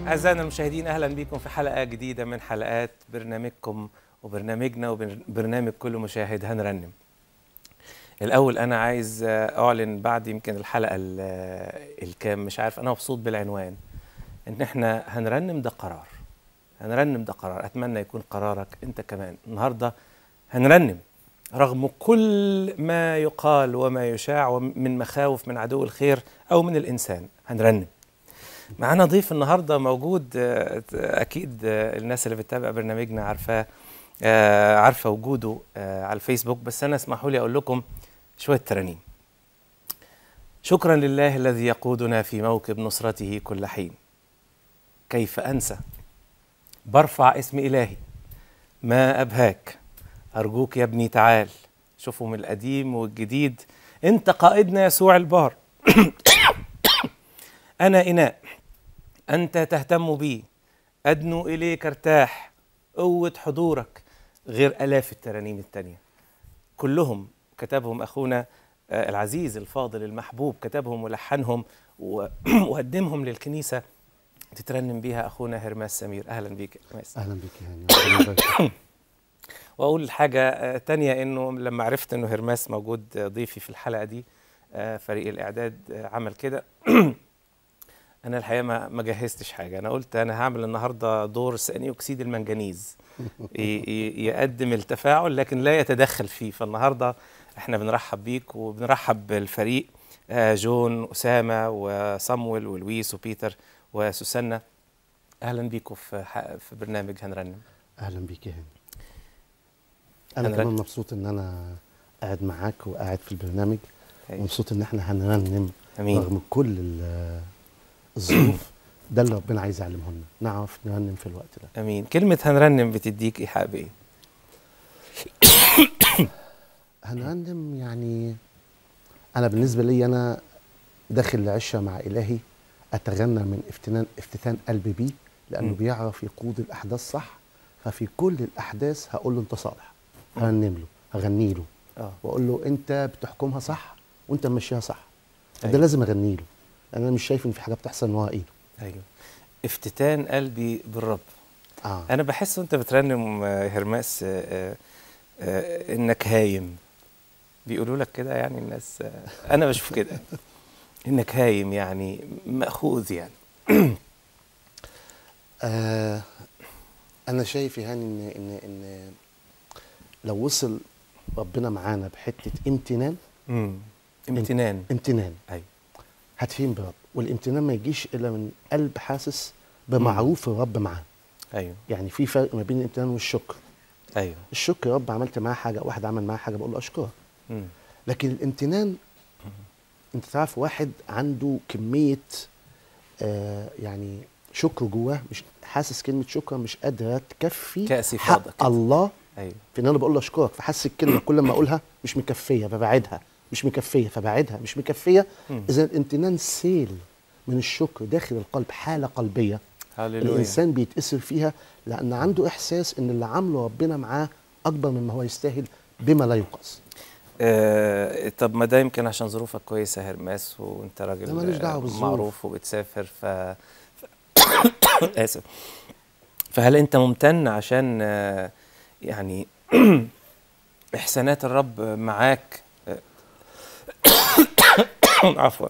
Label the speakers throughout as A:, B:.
A: أعزائنا المشاهدين أهلا بكم في حلقة جديدة من حلقات برنامجكم وبرنامجنا وبرنامج كل مشاهد هنرنم الأول أنا عايز أعلن بعد يمكن الحلقة ال- الكام مش عارف أنا مبسوط بالعنوان إن إحنا هنرنم ده قرار هنرنم ده قرار أتمنى يكون قرارك أنت كمان النهاردة هنرنم رغم كل ما يقال وما يشاع من مخاوف من عدو الخير أو من الإنسان هنرنم معانا ضيف النهارده موجود آه، اكيد آه، الناس اللي بتتابع برنامجنا عارفاه آه، عارفه وجوده آه، على الفيسبوك بس انا اسمحوا لي اقول لكم شويه ترانيم شكرا لله الذي يقودنا في موكب نصرته كل حين كيف انسى برفع اسم الهي ما ابهاك ارجوك يا ابني تعال شوفوا من القديم والجديد انت قائدنا يسوع البار انا اناء أنت تهتم بي أدنو إليك ارتاح قوة حضورك غير آلاف الترانيم التانية كلهم كتبهم أخونا آه، العزيز الفاضل المحبوب كتبهم ولحنهم و- وقدمهم للكنيسة تترنم بيها أخونا هرماس سمير أهلا بيك يا هرماس
B: اهلا بك يا هاني ربنا يبارك فيك.
A: واقول حاجه آه، تانية انه لما عرفت انه هرماس موجود آه، ضيفي في الحلقه دي آه، فريق الاعداد آه، عمل كده انا الحقيقه ما ما جهزتش حاجه انا قلت انا هعمل النهارده دور ثاني اكسيد المنجنيز ي- ي- يقدم التفاعل لكن لا يتدخل فيه فالنهارده احنا بنرحب بيك وبنرحب بالفريق آه، جون اسامه وصمويل ولويس وبيتر وسوسنة اهلا بيكم في ح- في برنامج هنرنم
B: اهلا بك يا هاني انا
A: هنرنم.
B: كمان مبسوط ان انا قاعد معاك وقاعد في البرنامج
A: أيوة.
B: ومبسوط ان احنا هنرنم
A: امين
B: رغم كل ال- الظروف ده اللي ربنا عايز يعلمه لنا نعرف نرنم في الوقت ده
A: امين كلمه هنرنم بتديك ايحاء بايه
B: هنرنم يعني انا بالنسبه لي انا داخل لعشة مع الهي اتغنى من افتنان افتتان قلبي بيه لانه
A: مم.
B: بيعرف يقود الاحداث صح ففي كل الاحداث هقول له انت صالح هرنم له هغني له
A: اه
B: واقول له انت بتحكمها صح وانت ماشيها صح
A: أيوة.
B: ده لازم اغني له لان انا مش شايف ان في حاجه بتحصل من ورا ايده
A: ايوه افتتان قلبي بالرب
B: اه
A: انا بحس وانت بترنم آه، هرماس آه، آه، آه، انك هايم بيقولوا لك كده يعني الناس آه، انا بشوف كده انك هايم يعني ماخوذ يعني
B: آه انا شايف يعني ان ان ان لو وصل ربنا معانا بحته امتنان
A: امم امتنان
B: امتنان
A: ايوه
B: هتفهم برب والامتنان ما يجيش الا من قلب حاسس بمعروف الرب معاه
A: ايوه
B: يعني في فرق ما بين الامتنان والشكر
A: ايوه
B: الشكر يا رب عملت معاه حاجه واحد عمل معاه حاجه بقول له اشكرك
A: مم.
B: لكن الامتنان انت تعرف واحد عنده كميه آه يعني شكر جواه مش حاسس كلمه شكر مش قادره تكفي
A: كأس فاضة
B: حق
A: كده.
B: الله
A: ايوه
B: في ان انا بقول له اشكرك فحاسس الكلمه كل ما اقولها مش مكفيه فبعدها مش مكفيه فبعدها مش مكفيه
A: مم.
B: اذا الامتنان سيل من الشكر داخل القلب حاله قلبيه
A: هللويا
B: الانسان بيتاثر فيها لان عنده احساس ان اللي عامله ربنا معاه اكبر مما هو يستاهل بما لا يقاس
A: آه طب ما ده يمكن عشان ظروفك كويسه يا هرماس وانت راجل
B: لا، ماليش دعوة
A: آه،
B: بالظروف.
A: معروف وبتسافر ف, ف... اسف فهل انت ممتن عشان آه، يعني احسانات الرب معاك آه، عفوا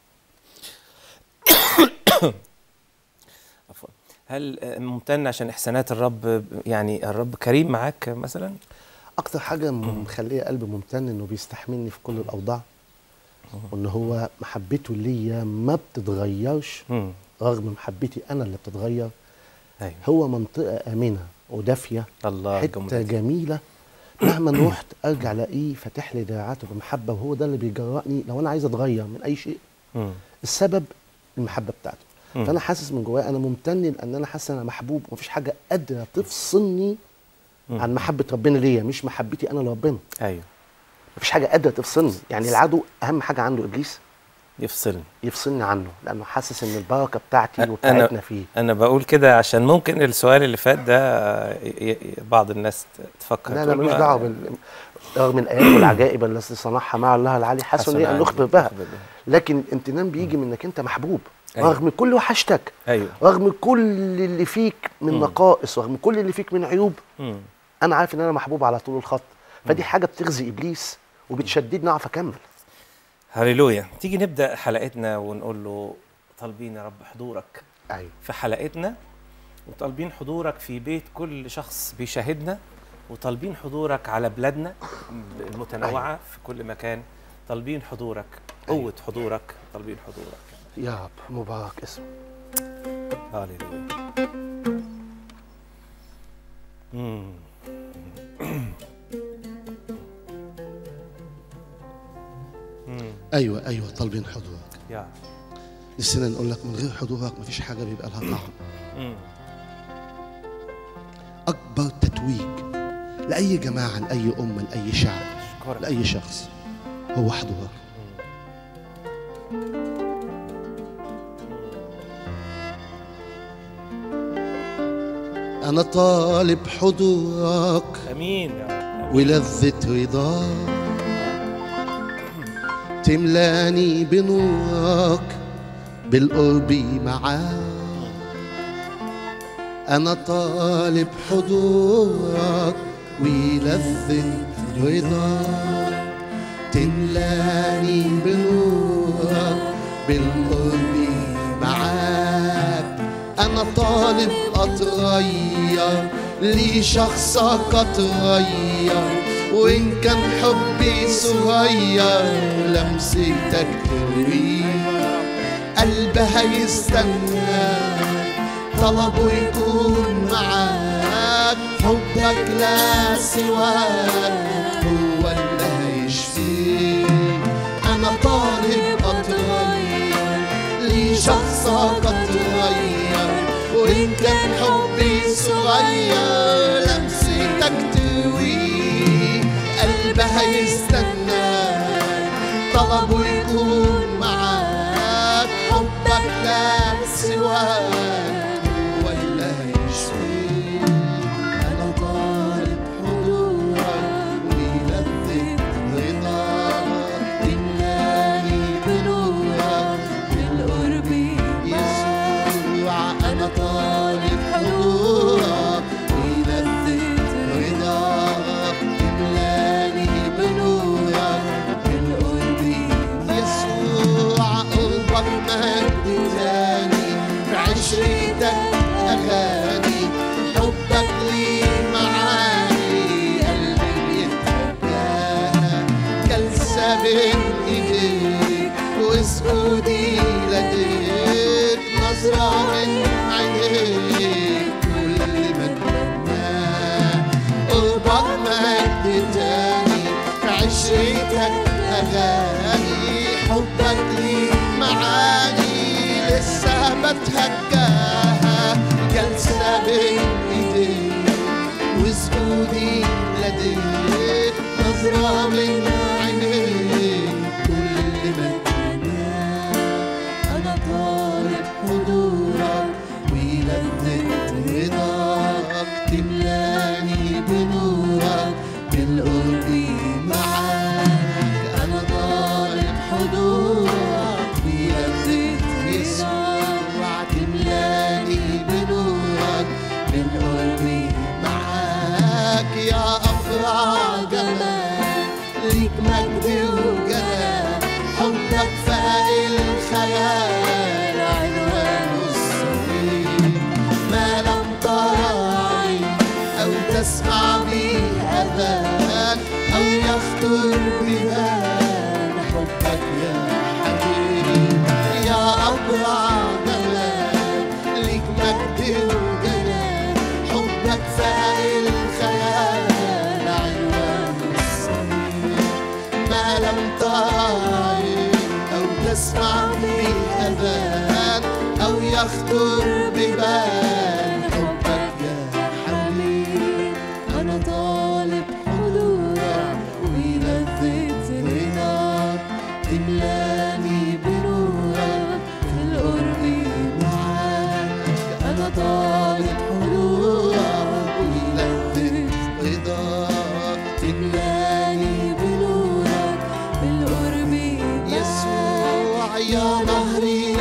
A: عفوا هل آه، ممتن عشان احسانات الرب يعني الرب كريم معاك مثلا
B: اكتر حاجه م- مخليه قلبي ممتن انه بيستحملني في كل الاوضاع وان هو محبته ليا ما بتتغيرش
A: مم.
B: رغم محبتي انا اللي بتتغير
A: ايوه
B: هو منطقه امنه ودافيه
A: الله
B: حته
A: الجملة دي.
B: جميله مهما رحت ارجع الاقيه فاتح لي دراعاته بمحبه وهو ده اللي بيجرأني لو انا عايز اتغير من اي شيء
A: مم.
B: السبب المحبه بتاعته
A: مم.
B: فانا حاسس من جوايا انا ممتن لان انا حاسس ان انا محبوب ومفيش حاجه قادره تفصلني
A: مم.
B: عن محبه ربنا ليا مش محبتي انا لربنا
A: ايوه
B: مفيش حاجه قادره تفصلني يعني العدو اهم حاجه عنده ابليس
A: يفصلني
B: يفصلني عنه لانه حاسس ان البركه بتاعتي وبتاعتنا فيه
A: انا بقول كده عشان ممكن السؤال اللي فات ده ي- ي- بعض الناس ت- تفكر
B: لا لا
A: تقول
B: ملوش
A: ما-
B: دعوه بال... رغم الايات والعجائب التي صنعها مع الله العلي حسن
A: حسن
B: ان
A: عندي.
B: نخبر بها
A: نخبر بها.
B: لكن امتنان بيجي من انك انت محبوب
A: أيوة.
B: رغم كل وحشتك
A: ايوه
B: رغم كل اللي فيك من
A: مم.
B: نقائص رغم كل اللي فيك من عيوب
A: مم.
B: انا عارف ان انا محبوب على طول الخط فدي حاجه بتغذي ابليس وبتشددني اعرف اكمل
A: هللويا تيجي نبدا حلقتنا ونقول له طالبين يا رب حضورك
B: ايوه
A: في حلقتنا وطالبين حضورك في بيت كل شخص بيشاهدنا وطالبين حضورك على بلادنا المتنوعة في كل مكان طالبين حضورك قوة حضورك طالبين حضورك
B: يا رب مبارك اسمه
A: هاليلويا مم. مم.
C: ايوه ايوه طالبين حضورك
A: يا
C: نسينا نقول لك من غير حضورك مفيش حاجه بيبقى لها طعم
A: مم.
C: اكبر تتويج لاي جماعه لاي امه لاي شعب
A: أشكرك
C: لاي شخص هو حضورك انا طالب حضورك
A: أمين يا رب
C: ولذة رضاك تملاني بنورك بالقرب معاك أنا طالب حضورك ولذة رضاك تملاني بنورك بالقرب معاك أنا طالب أتغير لشخصك أتغير وإن كان حبي صغير لمستك تروي قلبي هيستناك طلبه يكون معاك حبك لا سواك هو اللي هيشفيك أنا طالب أتغير لشخصك أتغير وإن كان حبي صغير لمستك تروي قلبي هيستناك طلبه يكون معاك حبك لا سواك هو اللي هيشفيك أنا طالب حضورك ولذة رضاك تملاني بنورك بالقرب يسوع أنا طالب حضورك ولذة رضاك تملاني بنورك بالقرب يسوع قربك مجد تاني في عشرتك أغاني حبك لي معاني قلبي بيترجاها جلسة بين إيديك وسجودي لديك نظرة من عينيك كل ما اتمناه قربك مجد تاني في عشرتك أغاني حبك لي معاني لسه بتهجاها جلسة بين إيديك وسجودي لديك نظرة من عينيك كل ما اتمناه أنا طالب حضورك ولذة رضاك تملاني بنورك بالقرب معاك أنا طالب حضورك ولذة يسوع تملاني بنورك بالقرب معاك يا أفرع جمال ليك مجد وجلال حبك فاق الخيال عنوانه الصغير ما لم تراعي أو تسمع به أذان أو يخطر ببال حبك يا حبيبي يا أبرع جمال ليك مجد وجلال حبك فاق الخيال عنوانه الصغير ما لم تراعي أو تسمع به أذان أو يخطر ببال حبك يا حبيبي أنا طالب حضورك ولذة رضاك تملاني بنورك في القرب معاك أنا طالب حضورك ولذة رضاك تملاني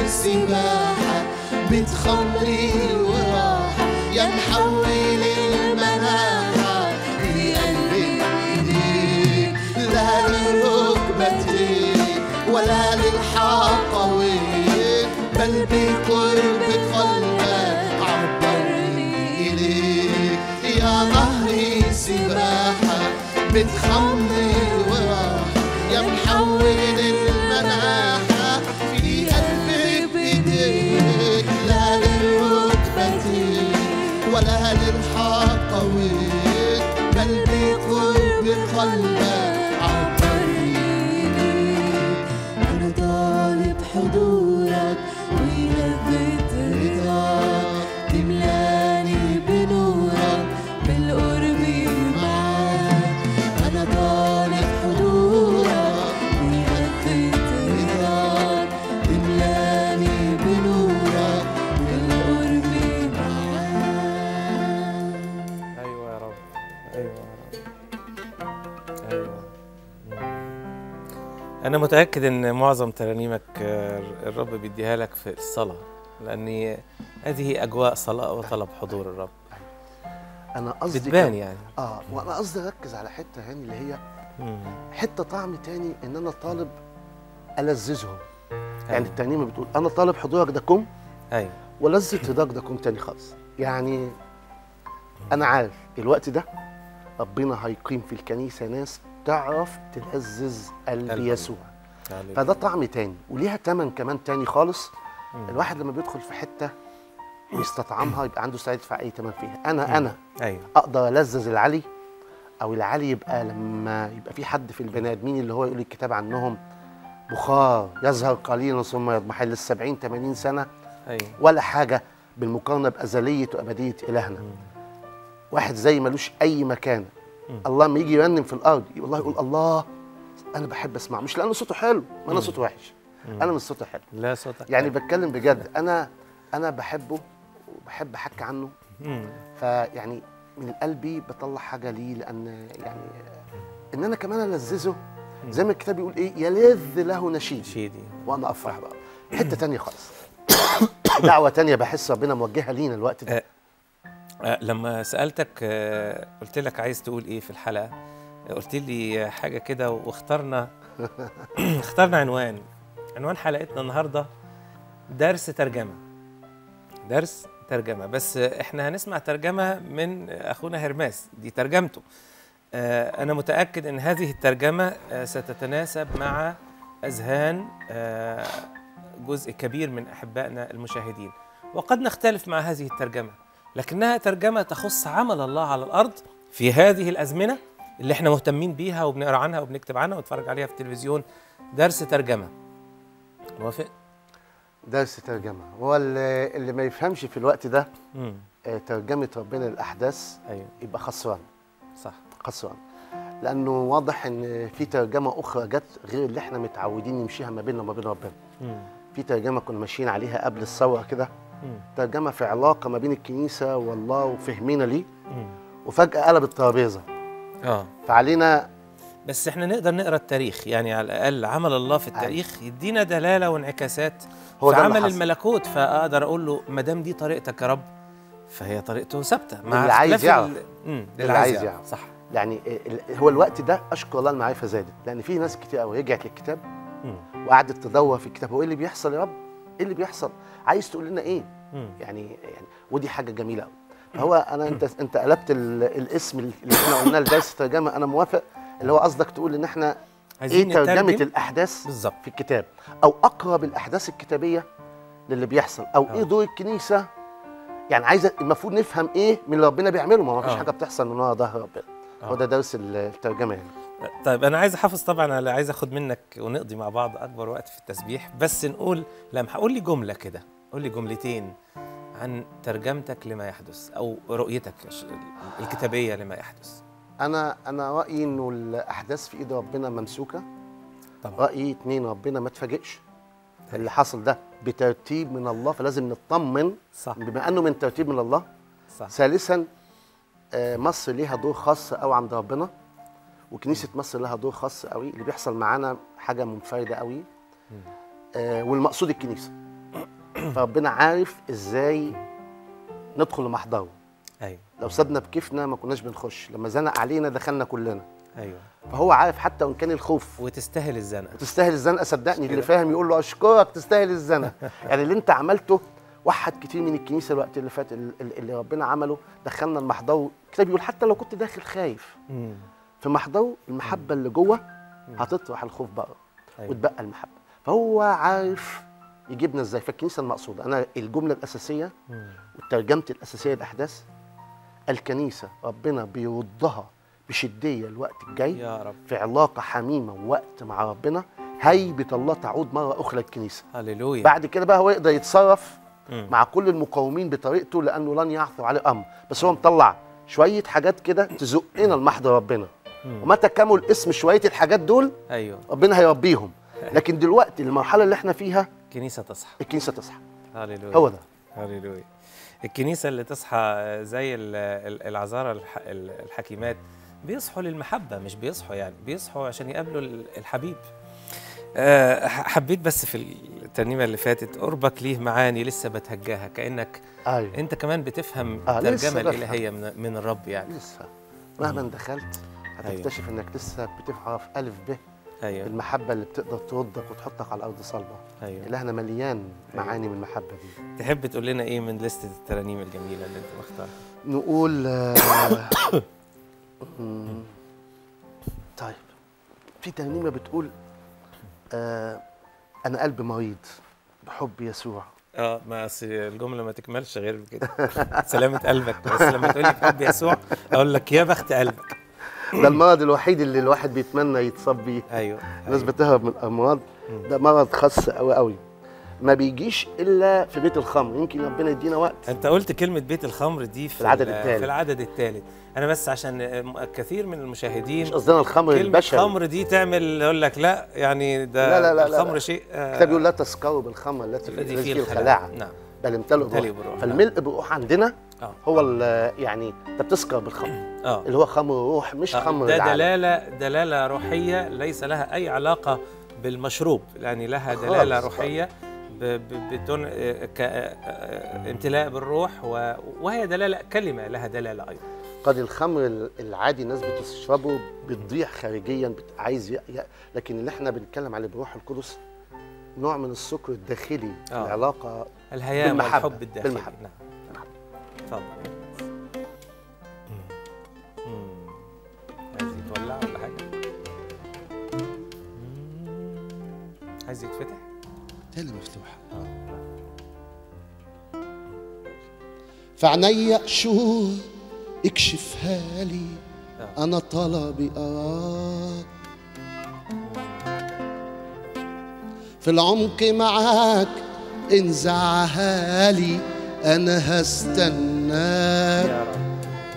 C: سباحة بتخمري وراحة يا محول المناحة في قلبي ايديك لا لركبتيك ولا للحاقويك بل بقرب قلبك عبرني إليك يا نهري سباحة بتخمر وراحة يا محول المناحة في قلبي بإيديك لا لركبتيك ولا للحاقويك بل بقرب قلبك عبرني إليك
D: أنا طالب حضورك ولذة رضاك تملاني بنورك بالقرب معاك أنا طالب حضورك ولذة رضاك تملاني بنورك بالقرب معاك
A: ايوه يا رب ايوه يا رب ايوه انا متاكد ان معظم ترانيمك آه، الرب بيديها لك في الصلاه لاني هذه اجواء صلاه وطلب حضور الرب
B: انا قصدي
A: بتبان
B: كان-
A: يعني
B: اه وانا قصدي اركز على حته هاني اللي هي
A: مم.
B: حته طعم تاني ان انا طالب الذذهم يعني
A: أيوة.
B: الترنيمه بتقول انا طالب حضورك ده كم
A: ايوه
B: ولذة رضاك ده كم تاني خالص يعني انا عارف الوقت ده ربنا هيقيم في الكنيسه ناس تعرف تلذذ قلب
A: قلب.
B: يسوع
A: هللويا.
B: فده طعم تاني وليها تمن كمان تاني خالص
A: مم.
B: الواحد لما بيدخل في حته ويستطعمها يبقى عنده استعداد يدفع اي تمن فيها انا انا
A: ايوه
B: اقدر الذذ العلي او العلي يبقى لما يبقى في حد في البني ادمين اللي هو يقول الكتاب عنهم بخار يظهر قليلا ثم يضمحل للسبعين 80 سنه
A: ايوه
B: ولا حاجه بالمقارنه بازليه وابديه الهنا واحد زي ملوش اي مكان الله لما يجي يرنم في الارض والله يقول الله انا بحب اسمع مش لانه صوته حلو ما انا صوته وحش انا مش صوته حلو
A: لا صوتك
B: يعني بتكلم بجد انا انا بحبه وبحب احكي عنه
A: مم.
B: فيعني من قلبي بطلع حاجه ليه لان يعني ان انا كمان الذذه زي ما الكتاب بيقول ايه يلذ له نشيد
A: شيدي
B: وانا افرح بقى حته تانية خالص دعوه تانية بحس ربنا موجهها لينا الوقت ده
A: آه، آه، لما سالتك آه، قلت لك عايز تقول ايه في الحلقه آه، قلت لي حاجه كده واخترنا اخترنا عنوان عنوان حلقتنا النهارده درس ترجمه درس ترجمه بس آه، احنا هنسمع ترجمه من اخونا هرماس دي ترجمته آه، انا متاكد ان هذه الترجمه آه، ستتناسب مع اذهان آه، جزء كبير من احبائنا المشاهدين وقد نختلف مع هذه الترجمه لكنها ترجمه تخص عمل الله على الارض في هذه الازمنه اللي احنا مهتمين بيها وبنقرا عنها وبنكتب عنها ونتفرج عليها في التلفزيون درس ترجمه موافق
B: درس ترجمه هو اللي, اللي ما يفهمش في الوقت ده
A: امم
B: آه، ترجمه ربنا للاحداث
A: ايوه
B: يبقى خسران
A: صح
B: خسران لانه واضح ان في ترجمه اخرى جت غير اللي احنا متعودين نمشيها ما بيننا وما بين ربنا
A: امم
B: في ترجمه كنا ماشيين عليها قبل الثوره كده
A: امم
B: ترجمه في علاقه ما بين الكنيسه والله وفهمنا ليه
A: امم
B: وفجاه قلب الترابيزه
A: اه
B: فعلينا
A: بس احنا نقدر نقرا التاريخ يعني على الاقل عمل الله في التاريخ يدينا دلاله وانعكاسات
B: هو
A: في
B: ده اللي
A: عمل
B: حصل.
A: الملكوت فاقدر اقول له ما دام دي طريقتك يا رب فهي طريقته ثابته
B: اللي عايز
A: اختلاف
B: يعرف.
A: ال- مم،
B: اللي عايز يعرف.
A: صح
B: يعني ال- هو الوقت ده اشكر الله المعرفه زادت لان في ناس كتير قوي رجعت للكتاب
A: مم.
B: وقعدت تدور في الكتاب هو ايه اللي بيحصل يا رب؟ ايه اللي بيحصل؟ عايز تقول لنا ايه؟
A: مم.
B: يعني يعني ودي حاجه جميله قوي فهو انا انت انت قلبت ال- الاسم اللي احنا قلناه لدرس الترجمه انا موافق اللي هو قصدك تقول ان احنا ايه
A: عايزين
B: ترجمه
A: نترجم
B: الاحداث
A: بالظبط
B: في الكتاب او اقرب الاحداث الكتابيه للي بيحصل او
A: آه.
B: ايه دور الكنيسه يعني عايز المفروض نفهم ايه من اللي ربنا بيعمله ما هو مفيش
A: آه.
B: حاجه بتحصل من ورا ظهر ربنا هو
A: آه.
B: ده درس الترجمه يعني
A: طيب انا عايز احافظ طبعا على عايز اخد منك ونقضي مع بعض اكبر وقت في التسبيح بس نقول لما هقول لي جمله كده قول لي جملتين عن ترجمتك لما يحدث او رؤيتك الش- الكتابيه لما يحدث
B: انا انا رايي انه الاحداث في ايد ربنا ممسوكه
A: طبعا
B: رايي اتنين ربنا ما اتفاجئش اللي حصل ده بترتيب من الله فلازم نطمن
A: صح
B: بما انه من ترتيب من الله
A: صح
B: ثالثا آه، مصر ليها دور خاص قوي عند ربنا وكنيسه مصر لها دور خاص قوي اللي بيحصل معانا حاجه منفرده قوي آه، والمقصود الكنيسه فربنا عارف ازاي ندخل لمحضره
A: ايوه
B: لو سابنا بكيفنا ما كناش بنخش لما زنق علينا دخلنا كلنا
A: ايوه
B: فهو عارف حتى وان كان الخوف
A: وتستاهل الزنقه
B: تستاهل الزنقه صدقني اللي
A: كده؟
B: فاهم يقول له اشكرك تستاهل الزنقه يعني اللي انت عملته وحد كتير من الكنيسه الوقت اللي فات ال- ال- اللي ربنا عمله دخلنا المحضر الكتاب بيقول حتى لو كنت داخل خايف
A: مم.
B: في محضره المحبه اللي جوه هتطرح الخوف بره
A: أيوة.
B: وتبقى المحبه فهو عارف يجيبنا ازاي فالكنيسه المقصوده انا الجمله الاساسيه
A: مم.
B: وترجمتي الاساسيه للاحداث الكنيسه ربنا بيردها بشديه الوقت الجاي
A: يا رب
B: في علاقه حميمه ووقت مع ربنا هيبه الله تعود مره اخرى الكنيسه
A: هللويا
B: بعد كده بقى هو يقدر يتصرف
A: مم.
B: مع كل المقاومين بطريقته لانه لن يعثر عليه امر بس هو مطلع شويه حاجات كده تزقنا لمحضر ربنا
A: مم.
B: ومتى كمل اسم شويه الحاجات دول
A: ايوه
B: ربنا هيربيهم لكن دلوقتي المرحله اللي احنا فيها
A: كنيسه تصحى
B: الكنيسه تصحى
A: هللويا
B: هو ده
A: هللويا الكنيسة اللي تصحى زي ال- ال- العذارى الح- ال- الحكيمات بيصحوا للمحبة مش بيصحوا يعني بيصحوا عشان يقابلوا ال- الحبيب آه، ح- حبيت بس في الترنيمة اللي فاتت قربك ليه معاني لسه بتهجاها كأنك
B: ايوه
A: انت كمان بتفهم
B: آه، لسه
A: الترجمة
B: بفهم.
A: الإلهية من, من الرب يعني
B: لسه مهما دخلت
A: أيوة.
B: هتكتشف انك لسه بتعرف الف ب
A: ايوه
B: المحبه اللي بتقدر تردك وتحطك على ارض صلبه
A: ايوه
B: الهنا مليان معاني من المحبه دي
A: تحب تقول لنا ايه من لستة الترانيم الجميلة اللي انت مختارها
B: نقول آه، مم، طيب في ترنيمه بتقول آه انا قلبي مريض بحب يسوع
A: اه ما أصل الجمله ما تكملش غير كده سلامه قلبك بس لما تقول لي بحب يسوع اقول لك يا بخت قلبك
B: ده المرض الوحيد اللي الواحد بيتمنى يتصاب بيه
A: ايوه
B: الناس
A: أيوة.
B: بتهرب من الامراض
A: مم.
B: ده مرض خاص قوي قوي ما بيجيش الا في بيت الخمر يمكن ربنا يدينا وقت
A: انت قلت كلمه بيت الخمر دي في
B: العدد
A: ال-
B: التالت.
A: في العدد الثالث انا بس عشان آه، كثير من
B: مش
A: المشاهدين
B: قصدنا الخمر
A: كلمه
B: البشري
A: خمر دي تعمل يقول لك لا يعني ده
B: لا لا لا لا
A: الخمر
B: لا.
A: شيء آه،
B: الكتاب يقول لا تسكروا بالخمر التي في
A: الذي فيه
B: فيه
A: الخلاعه
B: الخلاعه
A: نعم
B: بل امتلئوا
A: امتلئوا
B: بالروح
A: بالروح.
B: فالملء بالروح عندنا
A: اه
B: هو ال- يعني انت بتسكر بالخمر
A: اه
B: اللي هو خمر الروح مش
A: آه،
B: خمر
A: ده
B: العالم
A: دلاله دلاله روحيه ليس لها اي علاقه بالمشروب يعني لها دلاله
B: خالص،
A: روحيه ب- ب- بتن... آه، ك... آه، آه، امتلاء بالروح و... وهي دلاله كلمه لها دلاله ايضا
B: قد الخمر ال- العادي الناس بتشربه بتضيع خارجيا بت... عايز ي... ي... لكن اللي احنا بنتكلم عليه بروح القدس نوع من السكر الداخلي
A: آه.
B: العلاقه
A: الهيام
B: بالمحبة،
A: والحب الداخلي
B: بالمحبة.
A: نعم اتفضل مم. مم. عايز يتولع ولا حاجه مم. عايز يتفتح
C: تاني مفتوحة
A: اه
C: فعنيا شهور اكشفها لي
A: آه.
C: انا طلبي اراك في العمق معاك انزعها لي انا هستناك
A: يا رب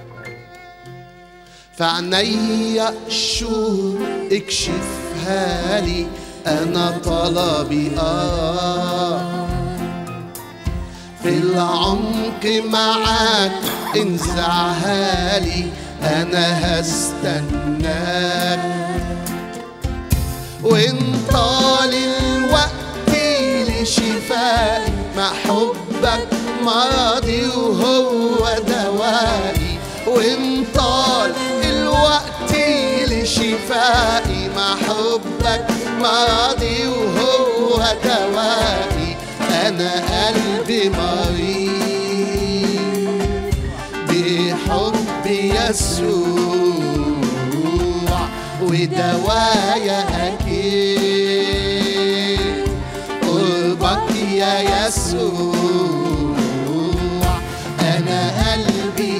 C: فعنيا الشور اكشفها لي انا طلبي اه في العمق معاك انزعها لي انا هستناك وان طال الوقت لشفائي مع حبك مرضي وهو دوائي وان طال الوقت لشفائي مع حبك مرضي وهو دوائي انا قلبي مريض بحب يسوع ودوايا أكيد قربك يا يسوع أنا قلبي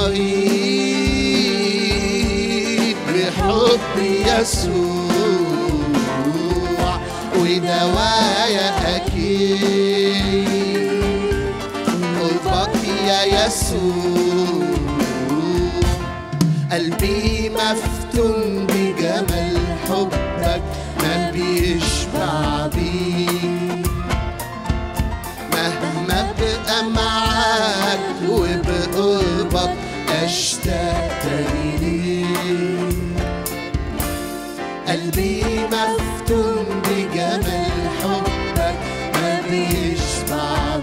C: مريض بحب يسوع ودوايا أكيد قربك يا يسوع قلبي مفتون بجمال حبك ما بيشبع بيك مهما ابقى معاك وبقربك اشتاق تاني ليك قلبي مفتون بجمال حبك ما بيشبع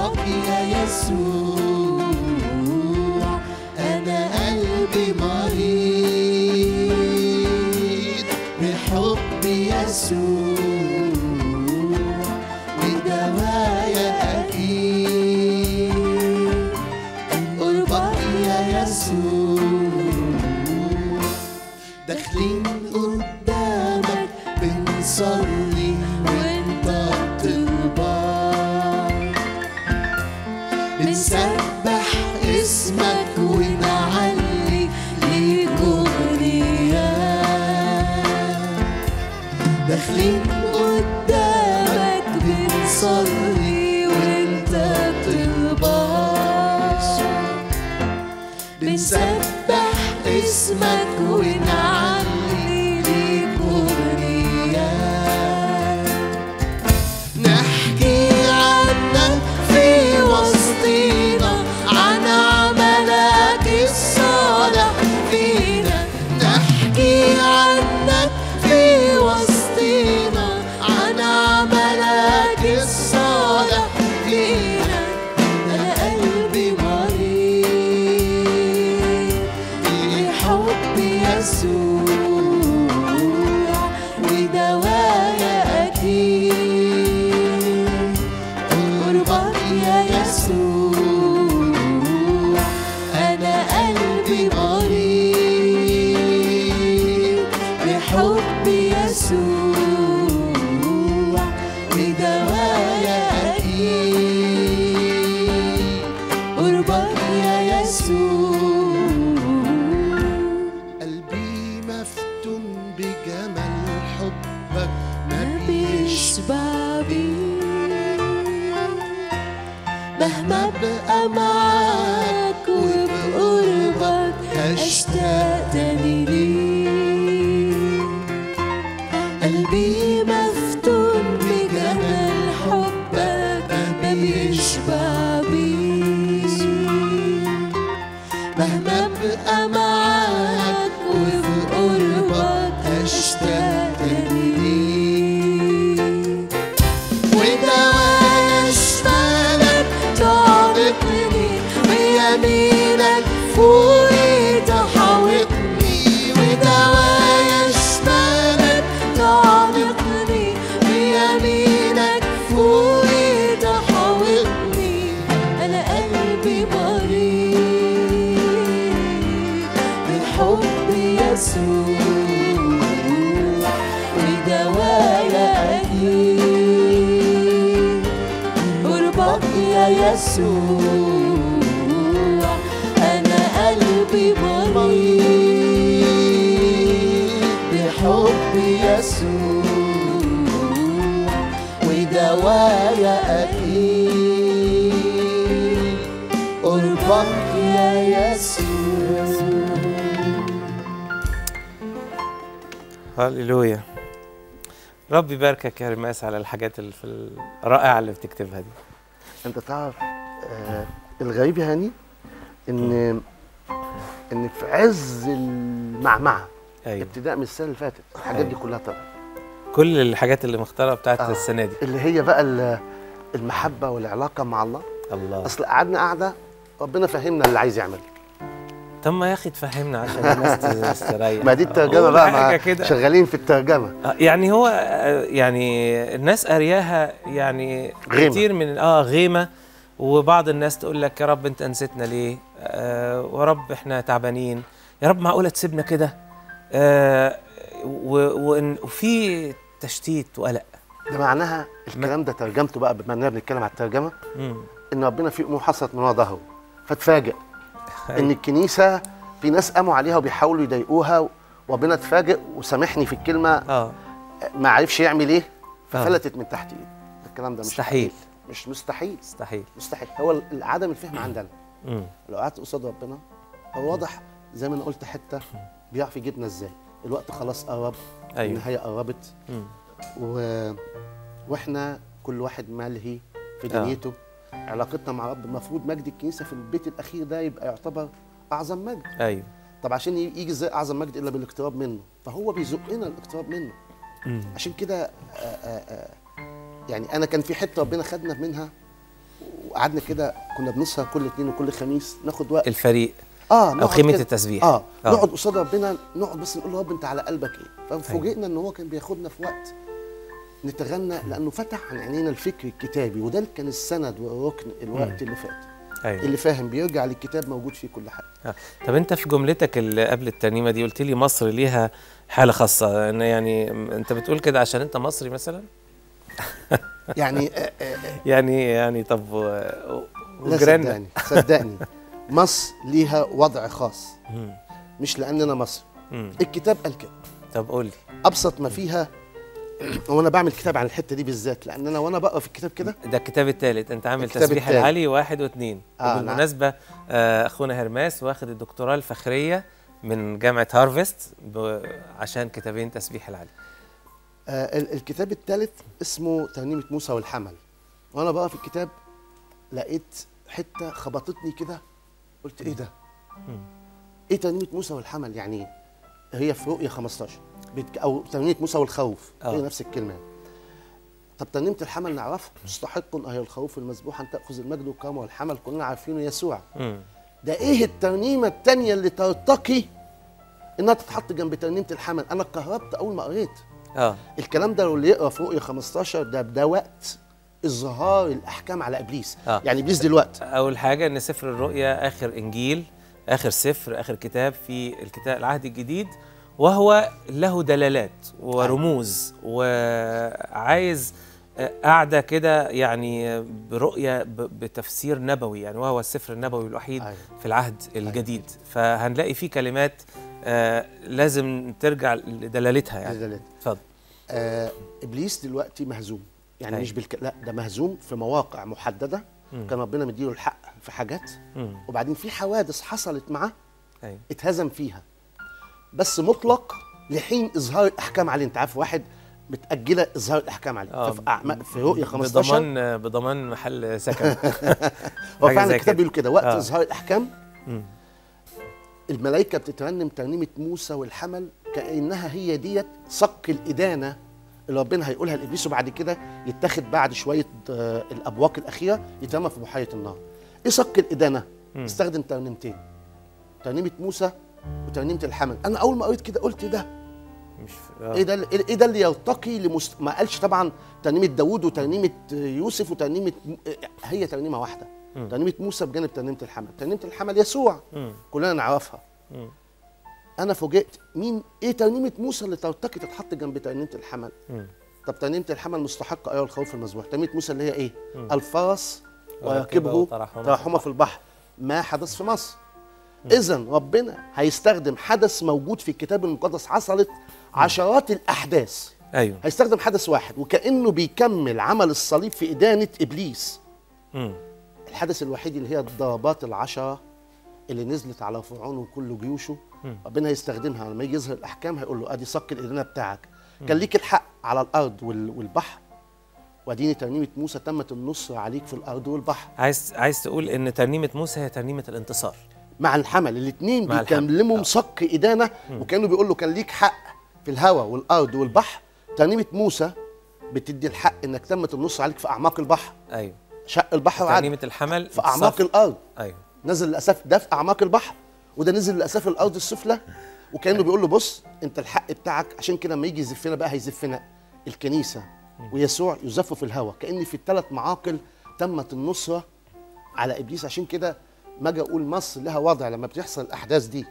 C: قربك يا يسوع أنا قلبي مريض بحب يسوع بدوايا أكيد قربك يا يسوع داخلين قدامك بنصلي وانت بتربط بنسبح اسمك ونعلي ليك أغنيات داخلين قدامك بنصلي وانت بتربط بنسبح اسمك ونعلي ليك أغنيات نحكي عنك في وسطينا عن عملك الصالح فينا نحكي عنك في وسطينا عن عملك الصالح فينا أنا قلبي مريض بحب يسوع ودوايا أكيد قربك يا يسوع أنا قلبي مريض بحب يسوع ودوايا أكيد قربك يا يسوع قلبي مفتون بجمال حبك ما بيشبع مهما ابقى معاك وبقربك اشتاق تاني ليك قلبي مفتون بجمال حبك ما بيشبع بيه مهما ابقى معاك وفي قربك اشتاق ليك ودوايا شمالك تعرقني ويمينك فوقي تحاوطني ودوايا شمالك تعرقني ويمينك فوقي تحاوطني انا قلبي مريض بحب يسوع ودوايا أكيد قربك يا يسوع أنا قلبي مريض بحب يسوع ودوايا أكيد قربك يا يسوع
A: هللويا رب يباركك يا رماس على الحاجات اللي في الرائعه اللي بتكتبها دي
B: انت تعرف آه الغريب يا هاني ان ان في عز المعمعه
A: ايوه
B: ابتداء من السنه اللي فاتت الحاجات دي
A: أيوة.
B: كلها طلعت
A: كل الحاجات اللي مختارها بتاعت
B: آه.
A: السنه دي
B: اللي هي بقى ال- المحبه والعلاقه مع الله
A: الله
B: اصل قعدنا قعده ربنا فهمنا اللي عايز يعمله
A: طب ما يا اخي تفهمنا عشان الناس تستريح
B: ما دي الترجمه
A: قول
B: بقى
A: حاجه
B: مع
A: كده
B: شغالين في الترجمه
A: آه، يعني هو آه، يعني الناس قارياها يعني
B: غيمة.
A: كتير من اه غيمه وبعض الناس تقول لك يا رب انت نسيتنا ليه آه ورب احنا تعبانين يا رب معقوله تسيبنا كده آه و- وإن- وفي تشتيت وقلق
B: ده معناها الكلام ده ترجمته بقى بما اننا بنتكلم على الترجمه
A: مم.
B: ان ربنا في امور حصلت من ورا ظهره فتفاجئ ان الكنيسه في ناس قاموا عليها وبيحاولوا يضايقوها وربنا اتفاجئ وسامحني في الكلمه
A: اه
B: ما عرفش يعمل ايه ففلتت من تحت ايده الكلام ده مش
A: مستحيل.
B: حقيقي. مش مستحيل
A: مستحيل
B: مستحيل هو عدم الفهم عندنا
A: مم.
B: لو قعدت قصاد ربنا هو واضح زي ما انا قلت حته بيعرف يجيبنا ازاي الوقت خلاص قرب
A: أيوة.
B: النهايه قربت
A: مم.
B: و... واحنا كل واحد ملهي في
A: آه.
B: دنيته علاقتنا مع رب المفروض مجد الكنيسه في البيت الاخير ده يبقى يعتبر اعظم مجد
A: ايوه
B: طب عشان ي- يجي ازاي اعظم مجد الا بالاقتراب منه فهو بيزقنا الاقتراب منه عشان كده آه، آه، آه، يعني انا كان في حته ربنا خدنا منها وقعدنا كده كنا بنسهر كل اثنين وكل خميس ناخد وقت
A: الفريق
B: اه
A: او
B: نقعد
A: خيمه
B: كده.
A: التسبيح
B: اه,
A: آه.
B: نقعد قصاد ربنا نقعد بس نقول له يا رب انت على قلبك ايه ففوجئنا ان هو كان بياخدنا في وقت نتغنى لانه فتح عن عينينا الفكر الكتابي وده اللي كان السند والركن الوقت اللي فات
A: ايوه
B: اللي فاهم بيرجع للكتاب موجود فيه كل حاجه
A: آه. طب انت في جملتك اللي قبل الترنيمه دي قلت لي مصر ليها حاله خاصه ان يعني م- انت بتقول كده عشان انت مصري مثلا
B: يعني آه آه آه
A: يعني يعني طب و- و-
B: لا
A: وجيراننا
B: صدقني صدقني مصر ليها وضع خاص
A: مم.
B: مش لاننا مصر
A: مم.
B: الكتاب قال كده
A: طب قول لي
B: ابسط ما فيها وانا بعمل كتاب عن الحته دي بالذات لان انا وانا بقرا في الكتاب كده
A: ده الكتاب الثالث انت عامل
B: الكتاب
A: تسبيح
B: التالت.
A: العلي واحد واثنين
B: آه، نعم.
A: وبالمناسبه آه اخونا هرماس واخد الدكتوراه الفخريه من جامعه هارفست ب... عشان كتابين تسبيح العلي
B: آه ال- الكتاب الثالث اسمه ترنيمه موسى والحمل وانا بقرا في الكتاب لقيت حته خبطتني كده قلت ايه ده ايه ترنيمه موسى والحمل يعني ايه هي في رؤيه 15 بتك... او ترنيمه موسى والخوف
A: آه.
B: هي نفس الكلمه طب ترنيمه الحمل نعرفها مستحق اهي الخوف المذبوح ان تاخذ المجد والكرامه والحمل كلنا عارفينه يسوع
A: مم.
B: ده ايه الترنيمه التانية اللي ترتقي انها تتحط جنب ترنيمه الحمل انا اتكهربت اول ما قريت
A: اه
B: الكلام ده اللي يقرا في رؤيه 15 ده ده وقت اظهار الاحكام على ابليس
A: آه.
B: يعني ابليس دلوقتي
A: اول حاجه ان سفر الرؤيا اخر انجيل اخر سفر اخر كتاب في الكتاب العهد الجديد وهو له دلالات ورموز وعايز آه، قاعده كده يعني برؤيه ب- بتفسير نبوي يعني وهو السفر النبوي الوحيد
B: أيوة.
A: في العهد الجديد فهنلاقي فيه كلمات آه، لازم ترجع لدلالتها يعني
B: دلالات.
A: اتفضل
B: آه ابليس دلوقتي مهزوم يعني
A: أيوة.
B: مش بالك... لا ده مهزوم في مواقع محدده كان ربنا مديله الحق في حاجات
A: مم.
B: وبعدين في حوادث حصلت معاه
A: ايوه
B: اتهزم فيها بس مطلق لحين اظهار الاحكام عليه انت عارف واحد متاجله اظهار الاحكام عليه
A: آه،
B: ففي أعمال في رؤيه 15
A: بضمان بضمان محل سكن
B: هو
A: حاجة
B: فعلا
A: زي
B: الكتاب
A: كده.
B: بيقول كده وقت
A: آه.
B: اظهار الاحكام
A: مم.
B: الملائكه بتترنم ترنيمه موسى والحمل كانها هي ديت صك الادانه اللي ربنا هيقولها لابليس وبعد كده يتاخد بعد شويه آه، الابواق الاخيره يترمى في بحيره النار. ايه صك الادانه؟ استخدم ترنيمتين ترنيمه موسى وترنيمه الحمل، انا اول ما قريت كده قلت ده
A: مش آه.
B: ايه ده اللي- ايه ده اللي يرتقي لمست... ما قالش طبعا ترنيمه داوود وترنيمه يوسف وترنيمه م- هي ترنيمه واحده ترنيمه موسى بجانب ترنيمه الحمل ترنيمه الحمل يسوع
A: مم.
B: كلنا نعرفها
A: مم.
B: انا فوجئت مين ايه ترنيمه موسى اللي ترتقي تتحط جنب ترنيمه الحمل
A: مم.
B: طب ترنيمه الحمل مستحقه ايها الخوف المذبوح ترنيمه موسى اللي هي ايه الفرس
A: وراكبه
B: وراكبه
A: ترحما
B: ترحما في البحر ما حدث في مصر اذا ربنا هيستخدم حدث موجود في الكتاب المقدس حصلت عشرات الاحداث
A: ايوه
B: هيستخدم حدث واحد وكانه بيكمل عمل الصليب في ادانه ابليس
A: مم.
B: الحدث الوحيد اللي هي الضربات العشرة اللي نزلت على فرعون وكل جيوشه ربنا هيستخدمها لما يجي يظهر الاحكام هيقول له ادي صك الادانه بتاعك كان ليك الحق على الارض وال- والبحر واديني ترنيمه موسى تمت النصر عليك في الارض والبحر
A: عايز عايز تقول ان ترنيمه موسى هي ترنيمه الانتصار
B: مع الحمل الاثنين
A: مع الحمل.
B: بيكلموا
A: آه.
B: صك ادانه وكانوا بيقول له كان ليك حق في الهواء والارض والبحر ترنيمه موسى بتدي الحق انك تمت النصر عليك في اعماق البحر
A: ايوه
B: شق البحر وعد
A: ترنيمه الحمل
B: في اعماق
A: صف-
B: الارض
A: ايوه
B: نزل لاساف ده في اعماق البحر وده نزل لاساف الارض السفلى وكانه بيقول له بص انت الحق بتاعك عشان كده لما يجي يزفنا بقى هيزفنا الكنيسه ويسوع يزف في الهواء كان في الثلاث معاقل تمت النصره على ابليس عشان كده ما اجي اقول مصر لها وضع لما بتحصل الاحداث دي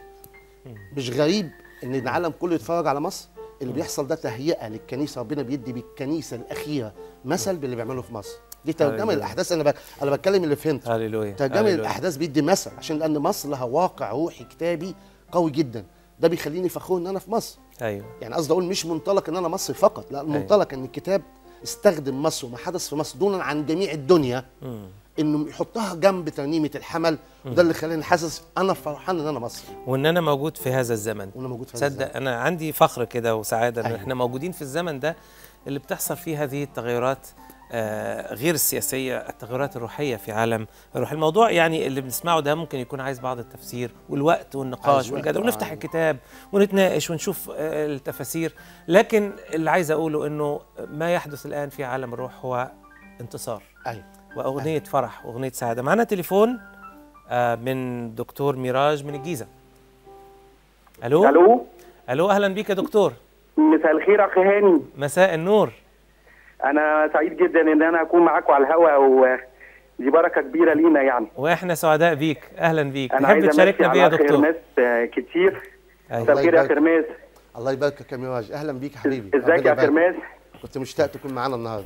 B: مش غريب ان العالم كله يتفرج على مصر اللي بيحصل ده تهيئه للكنيسه ربنا بيدي بالكنيسه الاخيره مثل باللي بيعمله في مصر دي ترجمه
A: هللويا.
B: للاحداث انا ب... انا بتكلم اللي فهمته
A: هللويا
B: ترجمه
A: هللويا.
B: الاحداث بيدي مثل عشان لان مصر لها واقع روحي كتابي قوي جدا ده بيخليني فخور ان انا في مصر
A: ايوه
B: يعني قصدي اقول مش منطلق ان انا مصري فقط لا المنطلق ان الكتاب استخدم مصر وما حدث في مصر دونا عن جميع الدنيا
A: مم.
B: انه يحطها جنب ترنيمه الحمل وده اللي خلاني حاسس انا فرحان ان انا مصري
A: وان انا موجود في هذا الزمن
B: وانا موجود في هذا
A: تصدق انا عندي فخر كده وسعاده ان
B: أيوة.
A: احنا موجودين في الزمن ده اللي بتحصل فيه هذه التغيرات آه، غير السياسيه التغيرات الروحيه في عالم الروح الموضوع يعني اللي بنسمعه ده ممكن يكون عايز بعض التفسير والوقت والنقاش
B: عايز وقت،
A: والجدل
B: آه.
A: ونفتح الكتاب ونتناقش ونشوف آه، التفاسير لكن اللي عايز اقوله انه ما يحدث الان في عالم الروح هو انتصار
B: ايوه
A: واغنيه فرح واغنيه سعاده معنا تليفون آه، من دكتور ميراج من الجيزه الو
E: الو
A: الو اهلا بيك يا دكتور
E: مساء الخير اخي هاني
A: مساء النور
E: انا سعيد جدا ان انا اكون معاكم على الهواء ودي بركه كبيره لينا يعني
A: واحنا سعداء بيك اهلا بيك
E: انا
A: تحب
E: عايز
A: تشاركنا
E: امسي
A: بيه يا
E: على اخ
A: دكتور
E: هرماس آه، كتير
A: أيوة.
E: مساء الخير يا
B: يبارك.
E: اخ هرماس
B: الله يباركك يا ميراج اهلا بيك يا حبيبي
E: ازيك يا
B: ربنا
E: اخ
B: يبارك.
E: هرماس
B: كنت مشتاق تكون معانا النهارده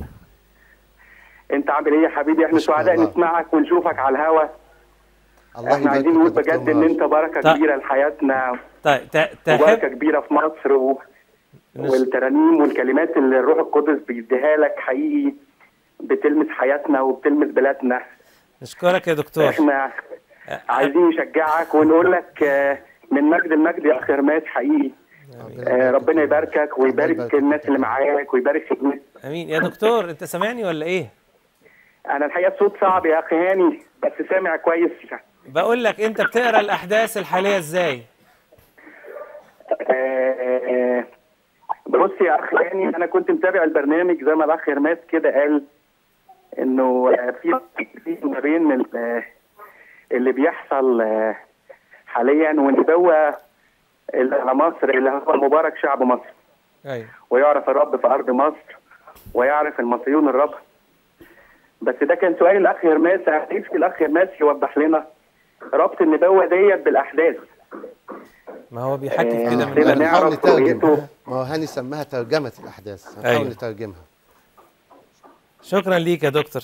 E: انت عامل ايه يا حبيبي احنا
B: نشكر
E: سعداء
B: الله.
E: نسمعك ونشوفك على الهوا
B: الله
E: احنا عايزين
B: يبارك
E: نقول
B: فيك يا
E: بجد
B: دكتور
E: ان
B: ميراج.
E: انت بركه
A: طيب.
E: كبيره لحياتنا
A: طيب ت-
E: وبركه
A: تحب
E: كبيره في مصر و... والترانيم والكلمات اللي الروح القدس بيديها لك حقيقي بتلمس حياتنا وبتلمس بلادنا
A: نشكرك يا دكتور
E: احنا عايزين نشجعك ونقول لك آه، من مجد المجد يا اخ هرماس حقيقي آه، ربنا يباركك ويبارك الناس اللي معاك ويبارك خدمتك
A: امين يا دكتور انت سامعني ولا ايه
E: انا الحقيقه الصوت صعب يا اخي هاني بس سامع كويس
A: بقول لك انت بتقرا الاحداث الحاليه ازاي
E: آه، آه، بص يا اخ هاني انا كنت متابع البرنامج زي ما الاخ هرماس كده قال انه آه، في في ما بين ال- آه، اللي بيحصل آه، حاليا والنبوه اللي على مصر اللي هو مبارك شعب مصر
A: ايوه
E: ويعرف الرب في ارض مصر ويعرف المصريون الرب بس ده كان سؤال الاخ هرماس أنا نفسي الاخ هرماس يوضح لنا ربط النبوه ديت بالاحداث
A: ما هو بيحكي في
E: آه،
A: كده من
E: كده
A: بدري
E: نعرف
B: نحاول نترجم
E: رؤيته.
B: ما هو هاني سماها ترجمه الاحداث
A: أيوة.
B: نحاول نترجمها
A: شكرا ليك يا دكتور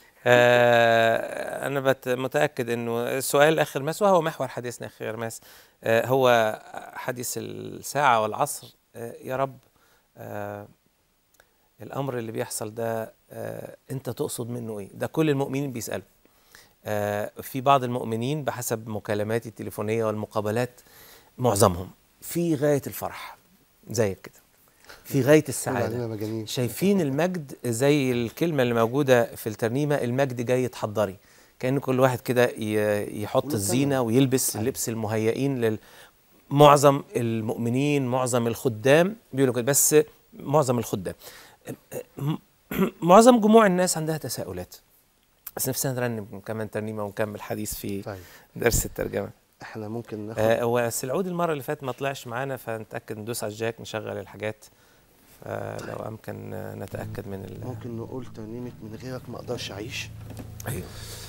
A: آه انا بت متاكد انه السؤال اخ هرماس وهو محور حديثنا اخ هرماس آه هو حديث الساعه والعصر آه يا رب آه الامر اللي بيحصل ده آه انت تقصد منه ايه ده كل المؤمنين بيسالوا آه في بعض المؤمنين بحسب مكالماتي التليفونيه والمقابلات معظمهم في غايه الفرح زيك كده في غايه
B: علينا
A: السعاده
B: مجانين
A: شايفين المجد زي الكلمة اللي موجودة في الترنيمة المجد جاي تحضري كأن كل واحد كده ي- يحط الزينة ويلبس اللبس المهيئين لل معظم المؤمنين معظم الخدام بيقولوا كده بس معظم الخدام م- معظم جموع الناس عندها تساؤلات بس نفسنا نرنم كمان ترنيمة ونكمل حديث في
B: طيب
A: درس الترجمة
B: احنا ممكن ناخد
A: آه، هو السعود المرة اللي فاتت ما طلعش معانا فنتأكد ندوس على الجاك نشغل الحاجات فلو أمكن آه، نتأكد من ال
B: ممكن نقول ترنيمه من غيرك ما اقدرش اعيش
A: أيوه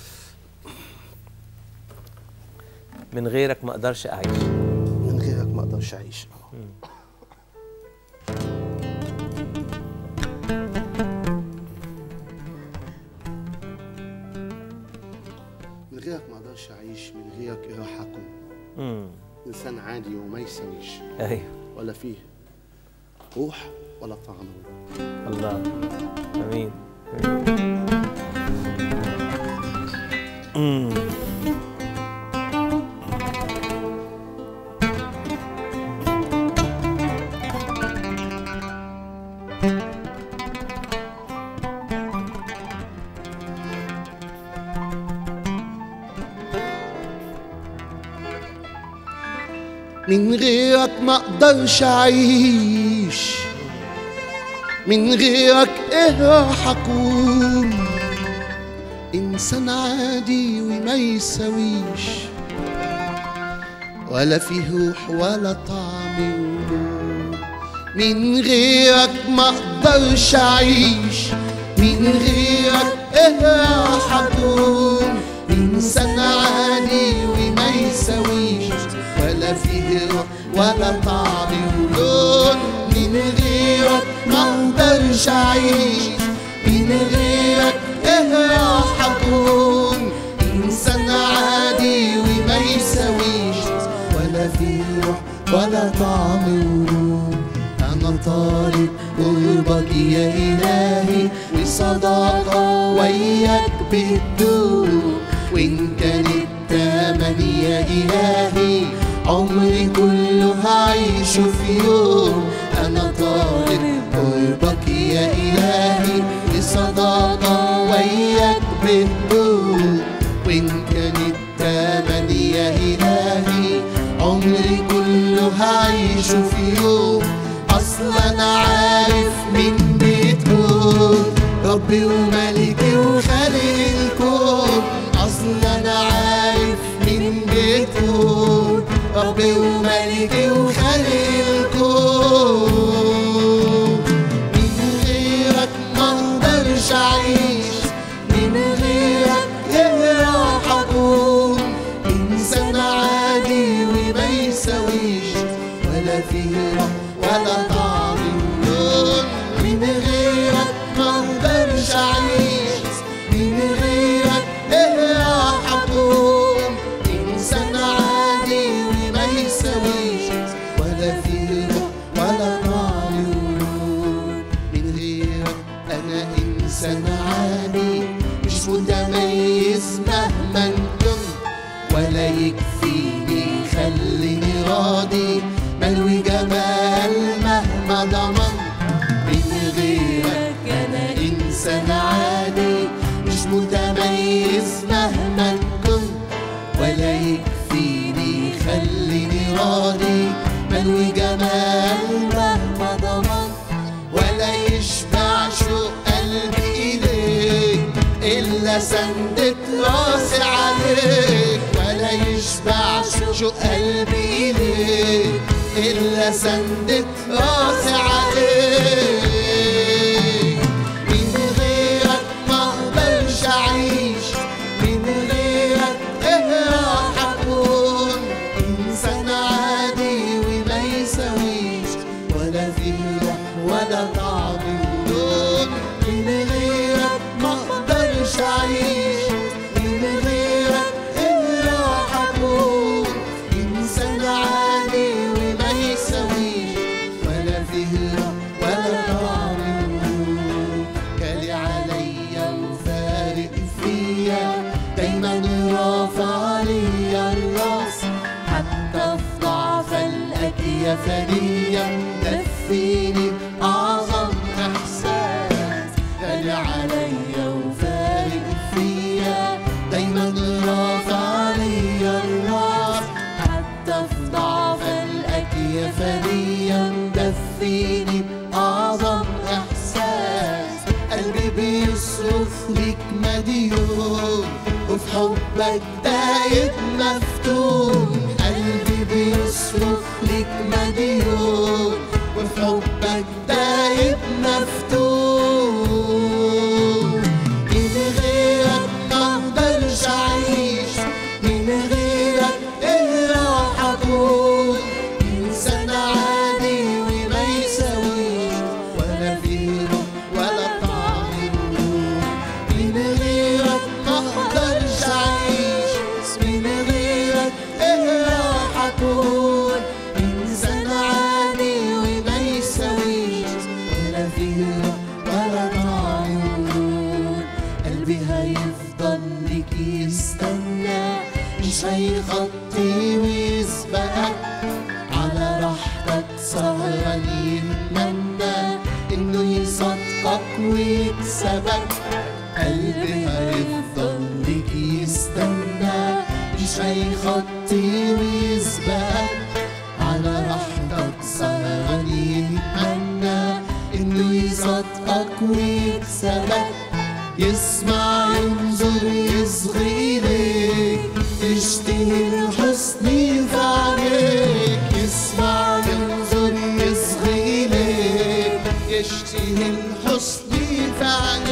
A: من غيرك ما أقدرش أعيش
B: من غيرك ما اقدرش اعيش من غيرك ما اقدرش اعيش من غيرك ايه راح اكون
A: امم
B: انسان عادي وما يسويش
A: أيوه
B: ولا فيه روح ولا طعم
A: الله امين امين أمم.
C: من غيرك ما اقدرش اعيش من غيرك ايه راح اكون انسان عادي وما يسويش ولا فيه روح ولا طعم ونور من غيرك ما اقدرش اعيش من غيرك ايه راح اكون انسان عادي وما يسويش ولا فيه روح ولا طعم ولون من غيرك ما اقدرش اعيش من غيرك ايه راح اكون انسان عادي وما يسويش ولا فيه روح ولا طعم ولون انا طالب قربك يا الهي وصداقه وياك بتدوم وان كان التمن يا الهي عمري كله هعيشه في يوم انا طالب قربك يا الهي وصداقه وياك بتدوم وان كان التمن يا الهي عمري كله هعيشه في يوم اصلا انا عارف من بتقول ربي وملكي وخالق يكون ربي وملكي وخالق الكون من غيرك ما اقدرش اعيش من غيرك ايه راح اكون انسان عادي وما يساويش ولا فيه روح ولا طعم النور من غيرك ما اقدرش اعيش من غيرك ايه راح اكون انسان عادي وما يساويش ولا فيه روح ولا طعم النور من غيرك انا انسان عادي مش متميز مهما كنت ولا يكفيني خليني راضي ملوي جمال مهما ضمنت من غيرك انا انسان عادي مش متميز مهما كنت ولا يكفيني خليني راضي ملوي جمال مهما ضمنت ولا يشبع شوق قلبي إليك إلا سندت راسي عليك ولا يشبع شوق قلبي إليك إلا سندت راسي عليك من غيرك ما أقدرش أعيش من غيرك إيه راح أكون إنسان عادي وما يساويش ولا فيه روح ولا طعم النور من غيرك ما اقدرش اعيش من غيرك ايه راح اكون انسان عادي وما يساويش ولا فيه روح ولا طعم النور كالي عليا وفارق فيا دايما رافع ليا الراس حتى في ضعف الأكية فنية دفيني أعظم إحساس غالي عليا وفارق فيا دايما رافع ليا الراس حتى في ضعف الأكية فنية دفيني أعظم إحساس قلبي بيصرخ ليك مديون وفي حبك دايب مفتون قلبي بيصرخ ليك مديون وفي حبك دايب مفتون من غيرك ما اقدرش اعيش من غيرك ايه راح اكون انسان عادي وما يساويش ولا فيه روح ولا طعم النور من غيرك ما اقدرش اعيش من غيرك ايه راح اكون انسان عادي وما يساويش ولا فيه روح ولا طعم النور قلبي هيفضل ليك يستنى مش هيخطي ويسبقك على راحتك سهران يتمنى انه يصدقك ويكسبك قلبي هيفضل ليك يستنى مش هيخطي ويسبقك على راحتك سهران يتمنى انه يصدقك ويكسبك يسمع ينظر يصغي ليك يشتهي الحسن في عينيك يسمع ينظر يصغي ليك يشتهي الحسن في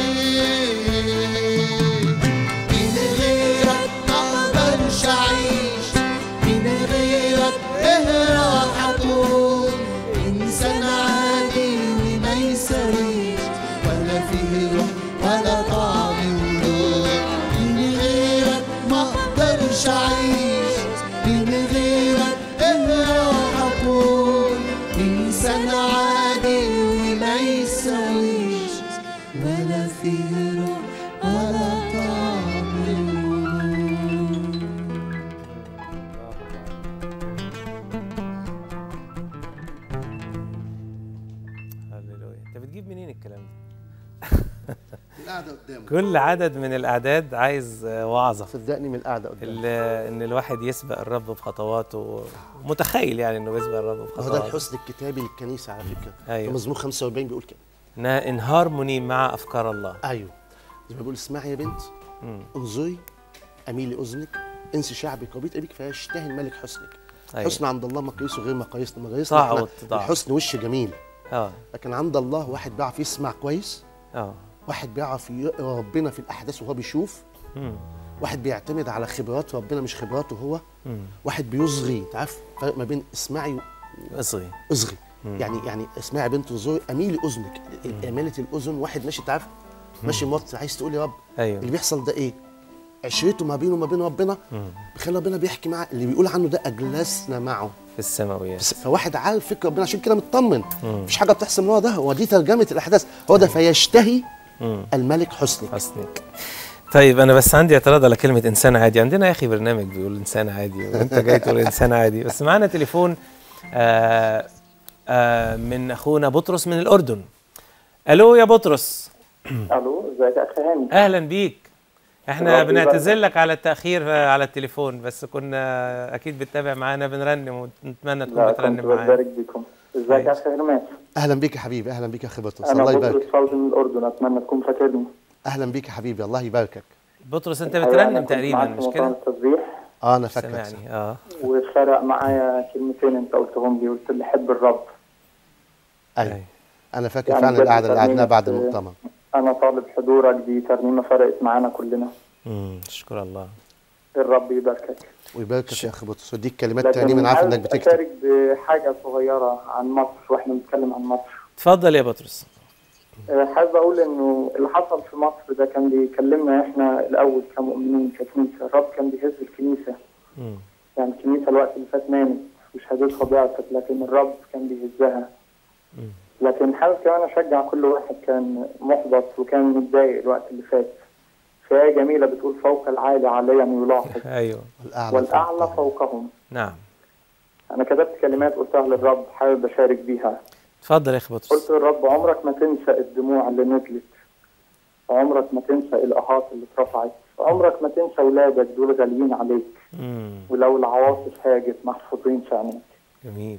C: عينيك من غيرك ما اقدرش اعيش من غيرك ايه راح اكون انسان عادي وما يساويش ولا فيه روح ولا طعم ونور من غيرك ما اقدرش اعيش من غيرك ايه راح اكون انسان عادي وما يساويش ولا فيه روح ولا طعم ونور
A: هللويا انت بتجيب منين الكلام ده
C: القعده قدامك
A: كل عدد من الاعداد عايز آه، وعظه
B: صدقني من القعده قدام
A: ال- ان الواحد يسبق الرب بخطواته متخيل يعني انه يسبق الرب
B: هو ده
A: بخطواته
B: الحسن الكتابي للكنيسه على فكره
A: أيوة.
B: في مزمور 45 بيقول كده
A: انها ان هارموني مع افكار الله
B: ايوه زي ما بيقول اسمعي يا بنت
A: مم.
B: انظري اميلي اذنك انسي شعبك وبيت ابيك فيشتهي الملك حسنك
A: أيوة.
B: حسن عند الله مقيسه غير مقاييسنا مقاييسنا
A: ضاع
B: احنا
A: واتضاع.
B: الحسن وش جميل
A: اه
B: لكن عند الله واحد بيعرف يسمع كويس
A: اه
B: واحد بيعرف يقرا ربنا في الاحداث وهو بيشوف
A: مم.
B: واحد بيعتمد على خبرات ربنا مش خبراته هو
A: مم.
B: واحد بيصغي انت عارف فرق ما بين اسمعي
A: اصغي
B: واصغي يعني يعني اسمعي يا بنت الزوج اميلي اذنك اماله الاذن واحد ماشي انت عارف ماشي موطي عايز تقول يا رب
A: أيوة.
B: اللي بيحصل ده ايه عشرته ما بينه وما بين ربنا بيخلي ربنا بيحكي معاه اللي بيقول عنه ده اجلسنا معه
A: في السماويات
B: بس- فواحد عارف فكر ربنا عشان كده مطمن مفيش حاجه بتحصل من ورا ده هو دي ترجمه الاحداث هو ده فيشتهي الملك حسنك
A: حسنك طيب انا بس عندي اعتراض على كلمه انسان عادي عندنا يا اخي برنامج بيقول انسان عادي وانت جاي تقول انسان عادي بس معانا تليفون آه آه من اخونا بطرس من الاردن الو يا بطرس
E: الو ازيك يا اخي هاني
A: اهلا بيك احنا
E: ربي
A: بنعتذر لك على التاخير آه، على التليفون بس كنا اكيد بتتابع معانا بنرنم ونتمنى تكون
E: لا كنت
A: بترنم معانا
E: ببارك بكم ازيك يا
A: كويس.
E: اخي هرماس
B: اهلا بيك يا حبيبي اهلا بيك يا اخي بطرس
E: انا
B: الله
E: بطرس
B: يبارك
E: فوزي من الاردن اتمنى تكون فاكرني
B: اهلا بيك يا حبيبي الله يباركك
A: بطرس انت
E: الحقيقة أنا
A: بترنم
E: كنت
A: تقريبا
E: معاك في
A: مش
E: مؤتمر
A: كده
E: التسبيح
B: اه انا فاكرك
A: سامعني اه
E: وفرق معايا كلمتين انت قلتهم لي قلت لي حب الرب
B: ايوه
A: أيوة.
B: انا فاكر
E: يعني
B: فعلا
E: بجد
B: القعده اللي قعدناها
E: ترنيمة-
B: بعد المؤتمر
E: انا طالب حضورك دي ترنيمه فرقت معانا كلنا
A: امم شكرا الله
E: الرب يباركك
B: ويباركك يا اخي بطرس وديك كلمات
E: لكن
B: تانية انا عارف
E: عايز
B: انك بتكتب
E: اشارك بحاجه صغيره عن مصر واحنا بنتكلم عن مصر
A: اتفضل يا بطرس
E: آه، حابب اقول انه اللي حصل في مصر ده كان بيكلمنا احنا الاول كمؤمنين ككنيسه الرب كان بيهز الكنيسه
A: مم.
E: يعني الكنيسه الوقت اللي فات نامت وشهادتها ضعفت لكن الرب كان بيهزها لكن حابب كمان اشجع كل واحد كان محبط وكان متضايق الوقت اللي فات في آية جميلة بتقول فوق العالي عاليا يلاحظ
A: ايوه
B: الاعلى
E: والأعلى
B: فوق.
E: فوقهم
A: نعم
E: أنا كتبت كلمات قلتها للرب حابب أشارك بيها
A: اتفضل يا اخي
E: قلت
A: بطرس
E: للرب عمرك ما تنسى الدموع اللي نزلت عمرك ما تنسى الإهات اللي اترفعت عمرك ما تنسى ولادك دول غاليين عليك
A: مم.
E: ولو العواصف هاجت محفوظين في عينيك
A: جميل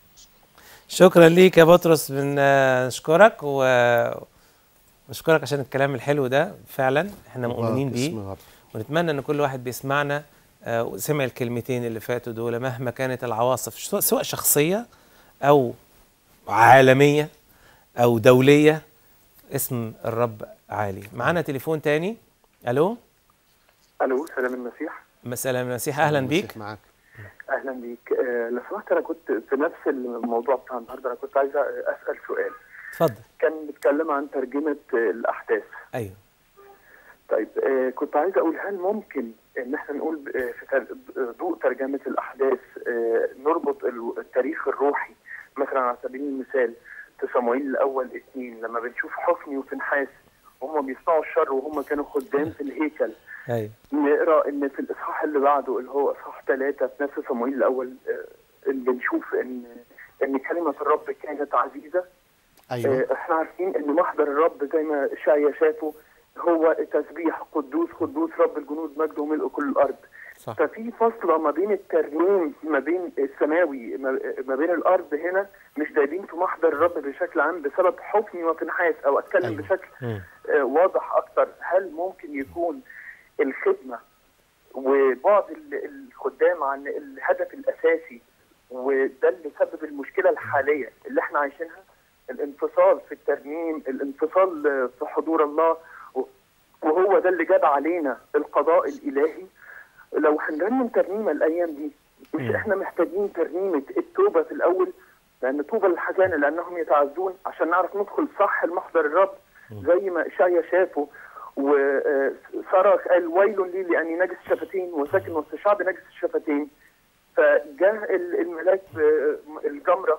A: شكرا ليك يا بطرس بنشكرك و نشكرك عشان الكلام الحلو ده فعلا احنا مؤمنين
B: مبارك اسم
A: بيه
B: الرب.
A: ونتمنى ان كل واحد بيسمعنا آه، وسمع الكلمتين اللي فاتوا دول مهما كانت العواصف سواء- سواء شخصيه او عالميه او دوليه اسم الرب عالي معانا تليفون تاني الو
F: الو سلام المسيح
A: مساء المسيح اهلا بيك
B: مسيح معاك
F: اهلا بيك آه لو سمحت انا كنت في نفس الموضوع بتاع النهارده انا كنت عايز اسال سؤال
A: اتفضل
F: كان بيتكلم عن ترجمه آه، الاحداث
A: ايوه
F: طيب آه كنت عايز اقول هل ممكن ان احنا نقول آه، في تر- ضوء ترجمه الاحداث آه نربط ال- التاريخ الروحي مثلا على سبيل المثال في صموئيل الاول اثنين لما بنشوف حفني وفنحاس وهم بيصنعوا الشر وهم كانوا خدام في الهيكل
A: ايوه
F: نقرا ان في الاصحاح اللي بعده اللي هو اصحاح ثلاثه في نفس صموئيل الاول آه، اللي بنشوف ان ان كلمه الرب كانت عزيزه
B: ايوه
F: آه، احنا عارفين ان محضر الرب زي ما اشعيا شافه هو تسبيح قدوس قدوس رب الجنود مجده ملء كل الارض
A: صح
F: ففي فاصله ما بين الترنيم ما بين السماوي ما ما بين الارض هنا مش دايبين في محضر الرب بشكل عام بسبب حكمي وفنحاس او اتكلم
B: أيوة.
F: بشكل
A: مم.
F: آه، واضح اكتر هل ممكن يكون الخدمه وبعد ال- الخدام عن الهدف الاساسي وده اللي سبب المشكله الحاليه اللي احنا عايشينها الانفصال في الترنيم الانفصال آه، في حضور الله و- وهو ده اللي جاب علينا القضاء الالهي لو هنرنم ترنيمه الايام دي مش
A: مم.
F: احنا محتاجين ترنيمه التوبه في الاول لان طوبى للحزانه لانهم يتعزون عشان نعرف ندخل صح لمحضر الرب زي ما اشعيا شافه وصرخ قال ويل لي لاني نجس الشفتين وساكن وسط شعب نجس الشفتين فجاء ال- الملاك ب- الجمره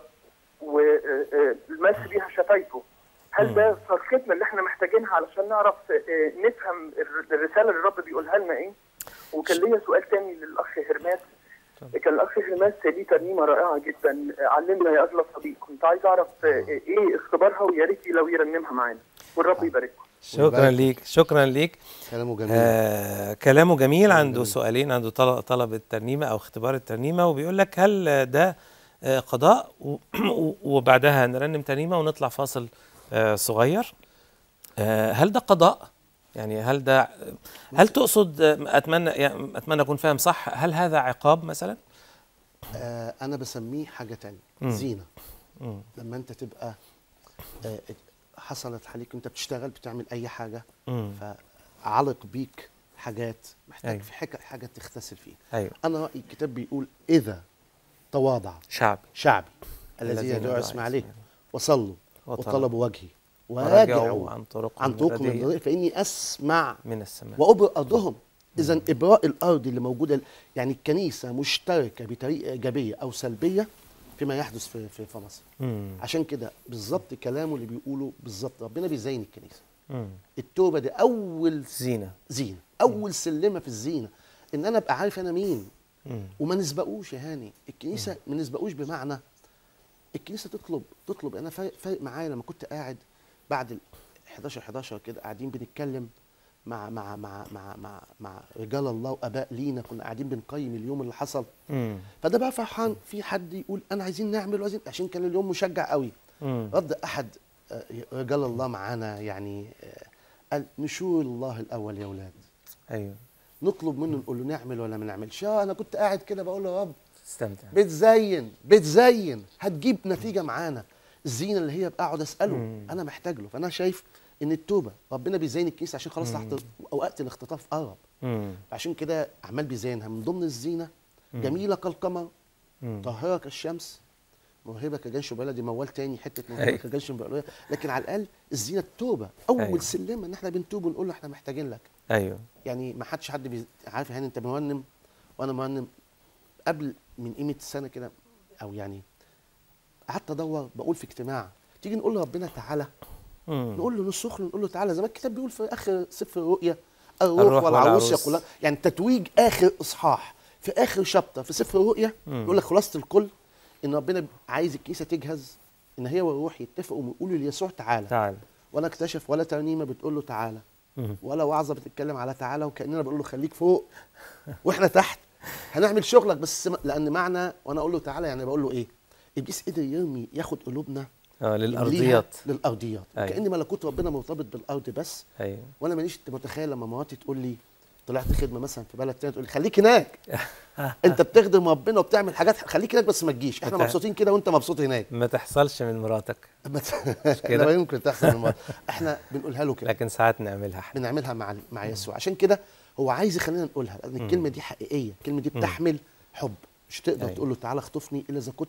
F: والمس بيها شفايفه هل ده صرختنا اللي احنا محتاجينها علشان نعرف آه، نفهم الر- الرساله اللي الرب بيقولها لنا ايه وكان ليا سؤال تاني للاخ هرماس كان الاخ هرماس ليه ترنيمه رائعه جدا آه، علمنا يا اغلى صديق كنت عايز اعرف آه، ايه اختبارها ويا ريت لو يرنمها معانا والرب يبارككم
A: شكرا ليك شكرا ليك
B: كلامه جميل
A: آه كلامه جميل عنده سؤالين عنده طلب, طلب الترنيمة أو اختبار الترنيمة وبيقول لك هل ده آه قضاء و- وبعدها نرنم ترنيمة ونطلع فاصل آه صغير آه هل ده قضاء يعني هل ده هل تقصد اتمنى يعني اتمنى اكون فاهم صح هل هذا عقاب مثلا
B: آه انا بسميه حاجه تانية
A: مم.
B: زينه
A: مم.
B: لما انت تبقى آه حصلت عليك انت بتشتغل بتعمل اي حاجه
A: مم.
B: فعلق بيك حاجات محتاج
A: أيوة.
B: في حاجه حاجه تغتسل فيها
A: ايوه
B: انا رايي الكتاب بيقول اذا تواضع
A: شعبي
B: شعبي الذي
A: الذين
B: يدعو
A: دعا
B: اسم عليه
A: اسمه.
B: وصلوا
A: وطلبوا.
B: وطلبوا وجهي
A: ورجعوا
B: ورجعوا
A: عن طرق
B: عن طرق من الرديء فاني اسمع
A: من السماء
B: وابرئ ارضهم اذا ابراء الارض اللي موجوده يعني الكنيسه مشتركه بطريقه ايجابيه او سلبيه فيما يحدث في في, في مصر
A: مم.
B: عشان كده بالظبط كلامه اللي بيقوله بالظبط ربنا بيزين الكنيسه
A: مم.
B: التوبه دي اول
A: زينه
B: زينه اول سلمه في الزينه ان انا ابقى عارف انا مين
A: مم.
B: وما نسبقوش يا هاني الكنيسه ما نسبقوش بمعنى الكنيسه تطلب تطلب انا فارق, فارق معايا لما كنت قاعد بعد ال 11 11 كده قاعدين بنتكلم مع مع مع مع مع, مع رجال الله واباء لينا كنا قاعدين بنقيم اليوم اللي حصل
A: مم.
B: فده بقى فرحان في حد يقول انا عايزين نعمل وعايزين عشان كان اليوم مشجع قوي
A: مم.
B: رد احد آه، رجال الله معانا يعني آه، قال نشور الله الاول يا اولاد
A: ايوه
B: نطلب منه نقول له نعمل ولا ما نعملش آه، انا كنت قاعد كده بقول له يا رب
A: استمتع
B: بتزين بتزين هتجيب نتيجه معانا الزينه اللي هي بقعد اساله
A: مم.
B: انا محتاج له فانا شايف ان التوبه ربنا بيزين الكنيسه عشان خلاص تحت اوقات الاختطاف قرب
A: مم.
B: عشان كده عمال بيزينها من ضمن الزينه جميله كالقمر
A: مم.
B: طاهره كالشمس موهبه كجنش بلدي موال تاني حته موهبه
A: أيوة.
B: كجنش بلدي لكن على الاقل الزينه التوبه اول
A: أيوة.
B: سلمه ان احنا بنتوب ونقول له احنا محتاجين لك
A: ايوه
B: يعني ما حدش حد بي... عارف يا هاني انت مرنم وانا مرنم قبل من قيمه سنه كده او يعني قعدت ادور بقول في اجتماع تيجي نقول لربنا تعالى
A: مم.
B: نقول له نصرخ له نقول له تعالى زي ما الكتاب بيقول في اخر سفر الرؤيا الروح,
A: الروح
B: والعروس
A: والعروس.
B: يقولان يعني تتويج اخر اصحاح في اخر شابتر في سفر الرؤيا
A: مم.
B: يقول لك خلاصه الكل ان ربنا عايز الكنيسه تجهز ان هي والروح يتفقوا ويقولوا ليسوع تعالى
A: تعال
B: ولا اكتشف ولا ترنيمه بتقول له تعالى
A: مم.
B: ولا وعظه بتتكلم على تعالى وكاننا بنقول له خليك فوق واحنا تحت هنعمل شغلك بس م- لان معنى وانا اقول له تعالى يعني بقول له ايه ابليس قدر يرمي ياخد قلوبنا
A: اه
B: ليها-
A: للارضيات
B: للارضيات
A: أيوة.
B: كان ملكوت ربنا مرتبط بالارض بس
A: ايوه
B: وانا مانيش متخيل لما مراتي تقول لي طلعت خدمه مثلا في بلد تاني تقول لي خليك هناك انت بتخدم ربنا وبتعمل حاجات خليك هناك بس ما تجيش احنا
A: أنت-
B: مبسوطين كده وانت مبسوط هناك
A: ما تحصلش من مراتك
B: ما ت-
A: كده؟
B: لا يمكن تحصل المرة. احنا بنقولها له كده
A: لكن ساعات نعملها احنا
B: بنعملها مع مع يسوع عشان كده هو عايز يخلينا نقولها لان الكلمه دي حقيقيه الكلمه دي بتحمل حب مش تقدر
A: أيوة.
B: تقول له تعالى اخطفني الا اذا كنت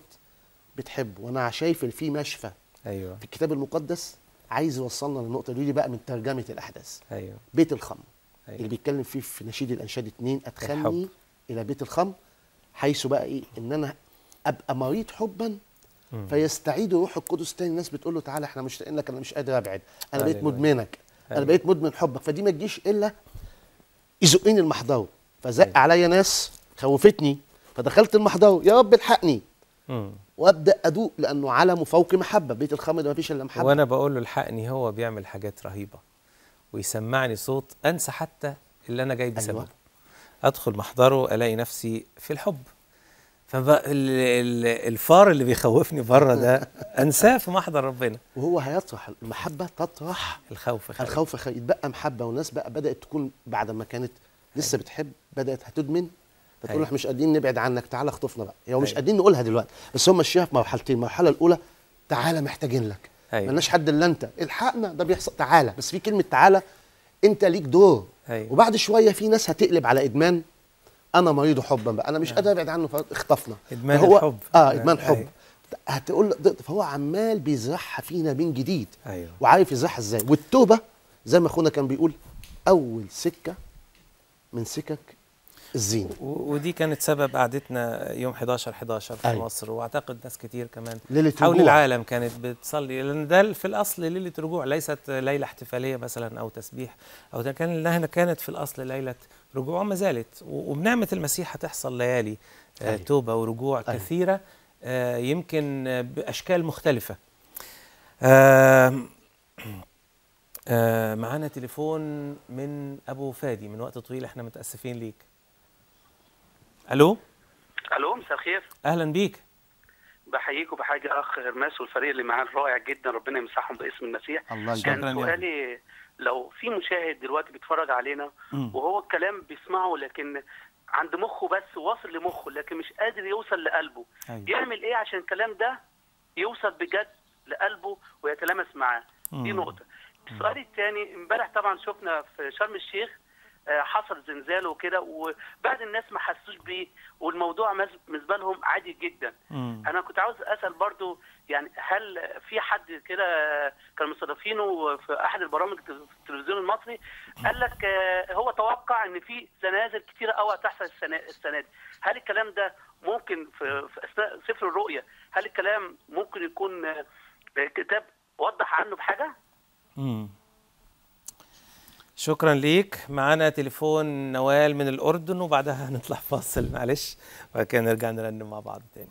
B: بتحب وانا شايف ان في مشفى
A: ايوه
B: في الكتاب المقدس عايز يوصلنا للنقطه دي بقى من ترجمه الاحداث
A: ايوه
B: بيت الخمر
A: أيوة.
B: اللي بيتكلم فيه في نشيد الانشاد اتنين ادخلني
A: الحب.
B: الى بيت الخمر حيث بقى ايه ان انا ابقى مريض حبا فيستعيد روح القدس تاني الناس بتقول له تعالى احنا مشتاقين لك انا مش قادر ابعد انا بقيت
A: هللويا.
B: مدمنك انا
A: أيوة.
B: بقيت مدمن حبك فدي ما تجيش الا يزقني المحضر فزق
A: أيوة.
B: عليا ناس خوفتني فدخلت المحضر يا رب الحقني
A: مم.
B: وابدا ادوق لانه علم فوق محبه بيت الخمر ده ما فيش الا محبه
A: وانا بقول له الحقني هو بيعمل حاجات رهيبه ويسمعني صوت انسى حتى اللي انا جاي بسببه
B: أيوة.
A: ادخل محضره الاقي نفسي في الحب فالفار اللي بيخوفني بره ده انساه في محضر ربنا
B: وهو هيطرح المحبه تطرح
A: الخوف خير.
B: الخوف خير يتبقى محبه والناس بقى بدات تكون بعد ما كانت لسه بتحب بدات هتدمن فتقول
A: أيوة.
B: احنا مش قادرين نبعد عنك تعالى اخطفنا بقى هو مش
A: أيوة.
B: قادرين نقولها دلوقتي بس هم ماشيين في مرحلتين المرحله الاولى تعالى محتاجين لك
A: أيوة.
B: ملناش حد الا انت الحقنا ده بيحصل تعالى بس في كلمه تعالى انت ليك دور
A: أيوة.
B: وبعد شويه في ناس هتقلب على ادمان انا مريض حبا بقى انا مش قادر ابعد عنه فاخطفنا
A: إدمان
B: فهو
A: الحب.
B: اه ادمان حب
A: أيوة.
B: هتقول له- فهو عمال بيزرعها فينا من جديد
A: ايوه
B: وعارف يزرعها ازاي والتوبه زي ما اخونا كان بيقول اول سكه من سكك الزينه
A: و- ودي كانت سبب قعدتنا يوم 11 11 في
B: أيوة.
A: مصر واعتقد ناس كتير كمان
B: ليلة
A: حول
B: رجوع.
A: العالم كانت بتصلي لان ده في الاصل ليله رجوع ليست ليله احتفاليه مثلا او تسبيح او ده كان لانها كانت في الاصل ليله رجوع وما زالت و- وبنعمه المسيح هتحصل ليالي آه
B: أيوة.
A: توبه ورجوع
B: أيوة.
A: كثيره آه يمكن آه باشكال مختلفه آه آه معانا تليفون من ابو فادي من وقت طويل احنا متاسفين ليك الو
G: الو مساء الخير
A: اهلا بيك
G: بحييك وبحيي اخ غرماس والفريق اللي معاه الرائع جدا ربنا يمسحهم باسم المسيح
B: الله
A: شكراً
G: كان
A: يا
G: سؤالي لو في مشاهد دلوقتي بيتفرج علينا وهو الكلام بيسمعه لكن عند مخه بس واصل لمخه لكن مش قادر يوصل لقلبه
A: أيوة.
G: يعمل ايه عشان الكلام ده يوصل بجد لقلبه ويتلامس معاه دي
A: مم.
G: نقطه السؤال الثاني امبارح طبعا شفنا في شرم الشيخ آه، حصل زلزال وكده وبعد الناس ما حسوش بيه والموضوع مز- بالنسبه لهم عادي جدا
A: مم.
G: انا كنت عاوز اسال برضو يعني هل في حد كده كانوا مستضيفينه في احد البرامج في التلفزيون المصري قال لك آه، هو توقع ان في زلازل كتيره قوي هتحصل السنه السنه دي هل الكلام ده ممكن في, في اثناء سفر الرؤيا هل الكلام ممكن يكون آه، كتاب وضح عنه بحاجه
A: مم. شكرا ليك معانا تليفون نوال من الأردن وبعدها هنطلع فاصل معلش وبعد كده نرجع نرنم مع بعض تاني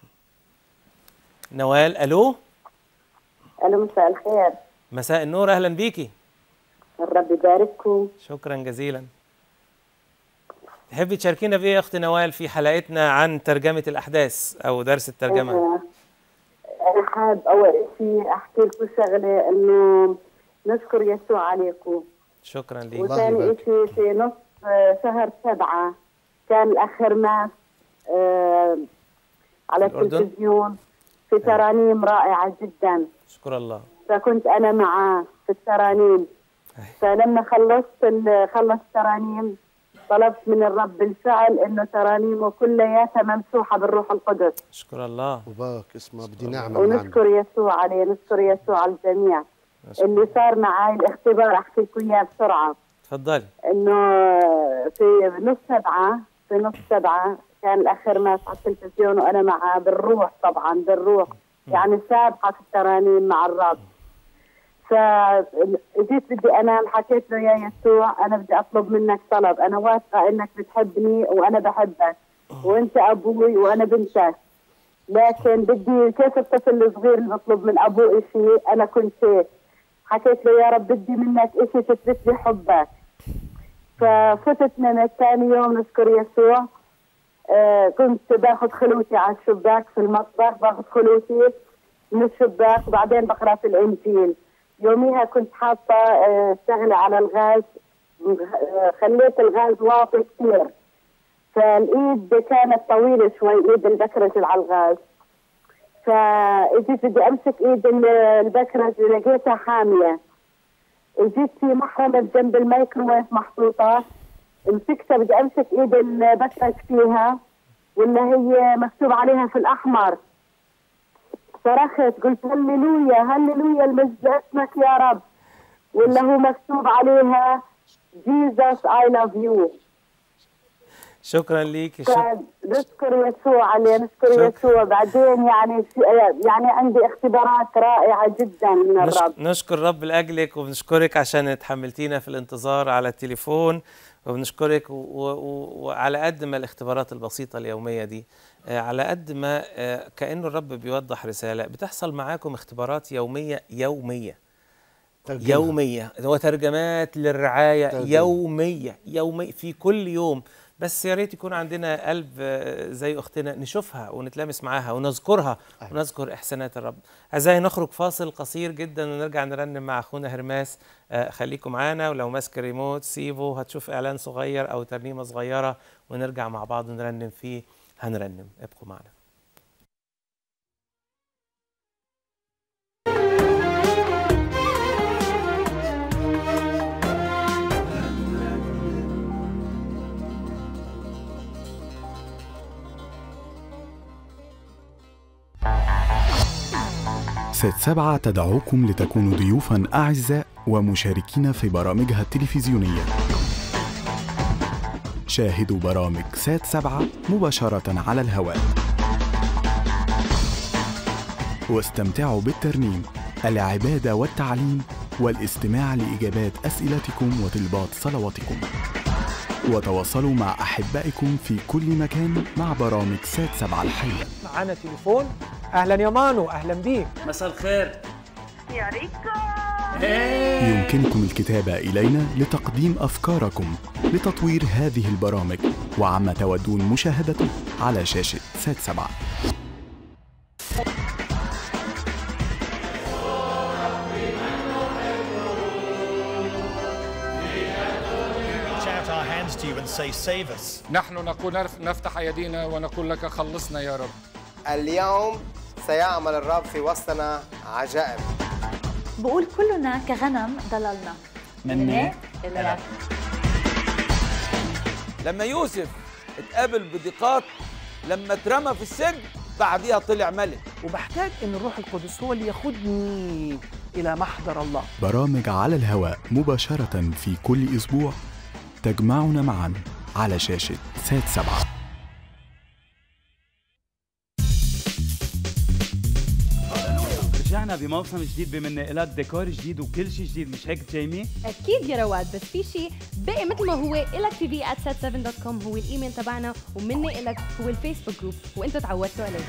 A: نوال ألو
H: ألو مساء الخير
A: مساء النور أهلا بيكي
H: الرب يبارككم
A: شكرا جزيلا تحبي تشاركينا بإيه يا أختي نوال في حلقتنا عن ترجمة الأحداث أو درس الترجمة
H: آه، أنا حاب أول شيء أحكي لكم شغلة إنه نشكر يسوع عليكم
A: شكرا ليك
H: وثاني
C: يبارك.
H: شيء في نص آه، شهر سبعة كان الأخ رماس آه، على
A: الأردن؟
H: التلفزيون في ترانيم رائعة جدا
A: شكرا الله
H: فكنت أنا معاه في الترانيم فلما خلصت ال- خلص ترانيم طلبت من الرب بالفعل انه ترانيمه كلياتها ممسوحه بالروح القدس
A: شكرا الله
C: وبارك اسمه بدي نعمه من عندك
H: ونشكر يسوع عليه نشكر يسوع على الجميع اللي صار معي الاختبار احكي لكم اياه بسرعه
A: تفضلي
H: انه في نص سبعه في نص سبعه كان الاخ رماس على التلفزيون وانا معاه بالروح طبعا بالروح يعني سابقه في الترانيم مع الرب فجيت بدي انام حكيت له يا يسوع انا بدي اطلب منك طلب انا واثقه انك بتحبني وانا بحبك وانت ابوي وانا بنتك لكن بدي كيف الطفل الصغير اللي بطلب من ابوه شيء انا كنت هيك حكيت له يا رب بدي منك شيء تثبت لي حبك ففتت من ثاني يوم نشكر يسوع آه كنت باخذ خلوتي على الشباك في المطبخ باخذ خلوتي من الشباك وبعدين بقرا في الانجيل يوميها كنت حاطه آه شغله على الغاز آه خليت الغاز واطي كثير فالايد كانت طويله شوي ايد البكرج اللي على الغاز فاجيت بدي امسك ايد ال- البكرج لقيتها حاميه جيت في محرمة جنب الميكروويف محطوطة مسكتها بدي امسك ايد البكرج فيها ولا هي مكتوب عليها في الاحمر صرخت قلت هللويا هللويا المجد اسمك يا رب ولا هو مكتوب عليها جيزس اي لاف يو
A: شكرا ليك شكرا
H: فنشكر يسوع عليه نشكر
A: شكرا.
H: يسوع بعدين يعني يعني عندي اختبارات رائعة جدا من
A: نش-
H: الرب
A: نشكر رب لاجلك وبنشكرك عشان تحملتينا في الانتظار على التليفون وبنشكرك و- و- وعلى قد ما الاختبارات البسيطه اليوميه دي آه، على قد ما آه، كانه الرب بيوضح رساله بتحصل معاكم اختبارات يوميه يوميه
C: ترجمها.
A: يوميه وترجمات للرعايه
C: ترجمة.
A: يوميه يومي في كل يوم بس يا ريت يكون عندنا قلب آه، زي اختنا نشوفها ونتلامس معاها ونذكرها ونذكر احسانات الرب اعزائي نخرج فاصل قصير جدا ونرجع نرنم مع اخونا هرماس آه، خليكم معانا ولو ماسك ريموت سيبه هتشوف اعلان صغير او ترنيمه صغيره ونرجع مع بعض ونرنم فيه هنرنم ابقوا معنا
I: ست سبعة تدعوكم لتكونوا ضيوفا أعزاء ومشاركين في برامجها التلفزيونية شاهدوا برامج سات سبعة مباشرة على الهواء واستمتعوا بالترنيم العبادة والتعليم والاستماع لإجابات أسئلتكم وطلبات صلواتكم وتواصلوا مع أحبائكم في كل مكان مع برامج سات سبعة الحية
J: معانا تليفون اهلا يا مانو اهلا بيك
G: مساء الخير
I: يمكنكم الكتابة إلينا لتقديم أفكاركم لتطوير هذه البرامج وعما تودون مشاهدته على شاشة سات سبعة
K: to you and say, Save us.
L: نحن نقول نفتح أيدينا ونقول لك خلصنا يا رب
M: اليوم سيعمل الرب في وسطنا عجائب
N: بقول كلنا كغنم ضللنا
O: مني
N: إلى
P: لما يوسف اتقابل بضيقات لما اترمى في السجن بعديها طلع ملك
Q: وبحتاج ان الروح القدس هو اللي ياخدني الى محضر الله
I: برامج على الهواء مباشرة في كل أسبوع تجمعنا معا على شاشة سات سبعة
O: رجعنا بموسم جديد بمن لك ديكور جديد وكل شيء جديد مش هيك جيمي؟
R: اكيد يا رواد بس في شيء بقي مثل ما هو الك تي في @set7.com هو الايميل تبعنا ومني الك هو الفيسبوك جروب وانتم تعودتوا عليه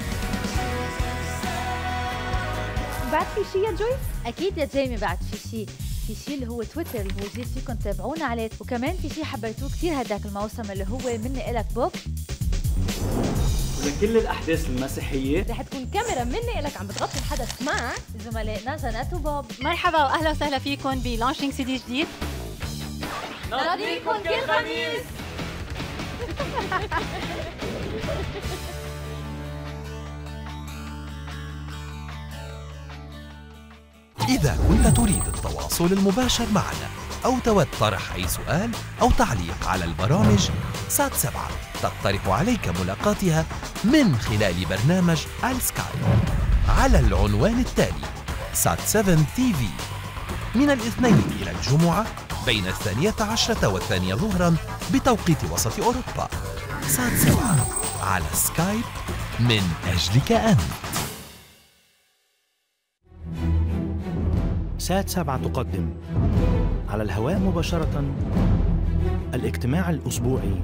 R: بعد في شيء يا جويس؟
N: اكيد يا جيمي بعد في شيء في شيء اللي هو تويتر اللي هو جديد فيكم تتابعونا عليه وكمان في شيء حبيتوه كثير هداك الموسم اللي هو مني الك بوك
O: ولكل الاحداث المسيحيه
R: رح تكون كاميرا مني الك عم بتغطي الحدث مع
N: زملائنا جنات وبوب
R: مرحبا واهلا وسهلا فيكم بلانشينج سي دي جديد
N: نراضيكم كل خميس
S: إذا كنت تريد التواصل المباشر معنا أو تود طرح أي سؤال أو تعليق على البرامج سات سبعة تقترح عليك ملاقاتها من خلال برنامج السكايب على العنوان التالي سات 7 تي في من الاثنين إلى الجمعة بين الثانية عشرة والثانية ظهرا بتوقيت وسط أوروبا سات سبعة على سكايب من أجلك أنت
T: سات سبعة تقدم على الهواء مباشرة الاجتماع الأسبوعي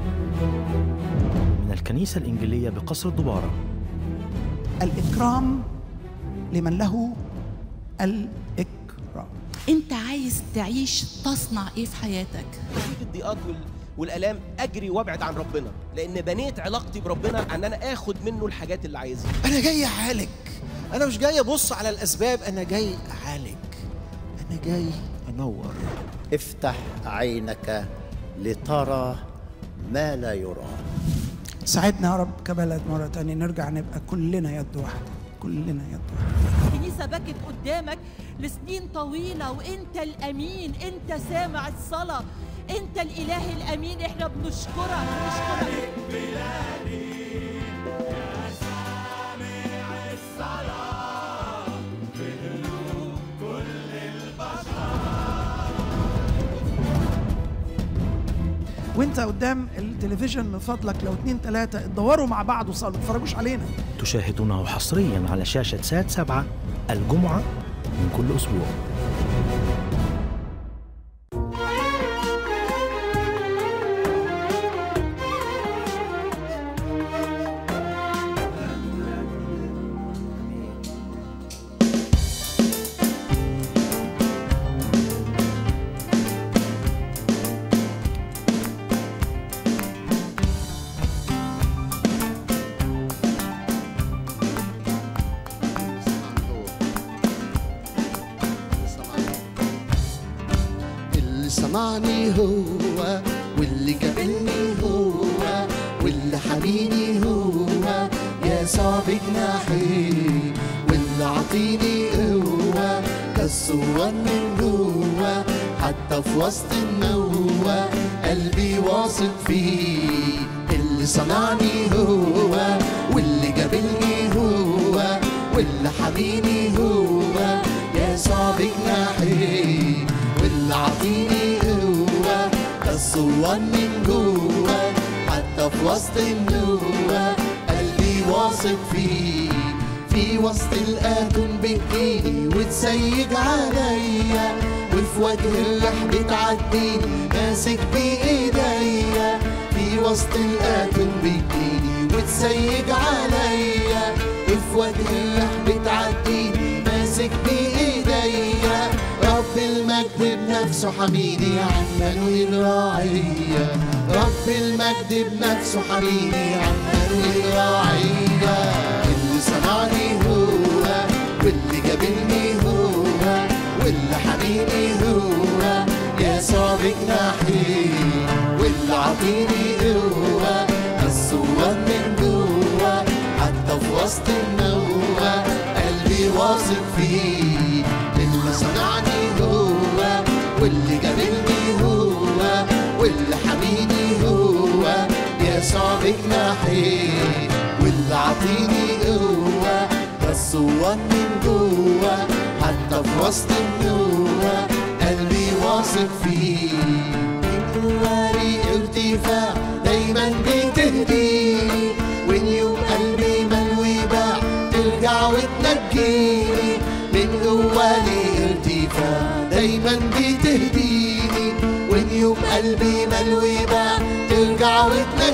T: من الكنيسة الإنجيلية بقصر الدبارة
U: الإكرام لمن له الإكرام
V: انت عايز تعيش تصنع ايه في حياتك
W: في الضيقات وال... والالام اجري وابعد عن ربنا لان بنيت علاقتي بربنا ان انا اخد منه الحاجات اللي عايزها
X: انا جاي اعالج انا مش جاي ابص على الاسباب انا جاي اعالج انا جاي انور
Y: افتح عينك لترى ما لا يرى
U: ساعدنا يا رب كبلد مرة تانية نرجع نبقى كلنا يد واحدة كلنا يد واحدة
Z: الكنيسة بكت قدامك لسنين طويلة وانت الامين انت سامع الصلاة انت الاله الامين احنا بنشكرك بنشكرك
U: وانت قدام التلفزيون من فضلك لو اتنين تلاتة اتدوروا مع بعض وصلوا ما تتفرجوش علينا
T: تشاهدونه حصريا على شاشة سات سبعة الجمعة من كل أسبوع
C: اللي صنعني هو واللي جابلني هو واللي حميني هو يسوع بجناحي واللي عطيني قوة ده الصور من جوه حتى في وسط النوة قلبي واثق فيه اللي صنعني هو واللي جابلني هو واللي حميني هو يسوع بجناحي واللي عطيني قوة ده الصور من جوه حتى في وسط النوة قلبي واثق فيه في وسط الآتون بتجيني وتسيج عليا وفي وجه الريح بتعديني ماسك بإيديا في وسط الآتون بتجيني وتسيج عليا وفي وجه الريح بتعديني ماسك بإيديا رب المجد بنفسه حميدي عمال الراعية رب المجد بنفسه حميدي عمال الراعية اللي صنعني هو واللي جابلني هو واللي حبيبي هو
Y: يسوع بجناحي واللي عطيني قوة الصوت من جوه حتى في وسط النوة قلبي واثق فيه اللي صنعني هو واللي جابلني هو واللي حميني هو يسوع بجناحي واللي عطيني قوة بس هو من جوه حتى في وسط النوة قلبي واثق فيه من جواري ارتفاع دايما بتهديني وين يوم قلبي ملوي باع ترجع وتنجيني من جوالي ارتفاع دايما بتهديني وين يوم قلبي ملوي باع ترجع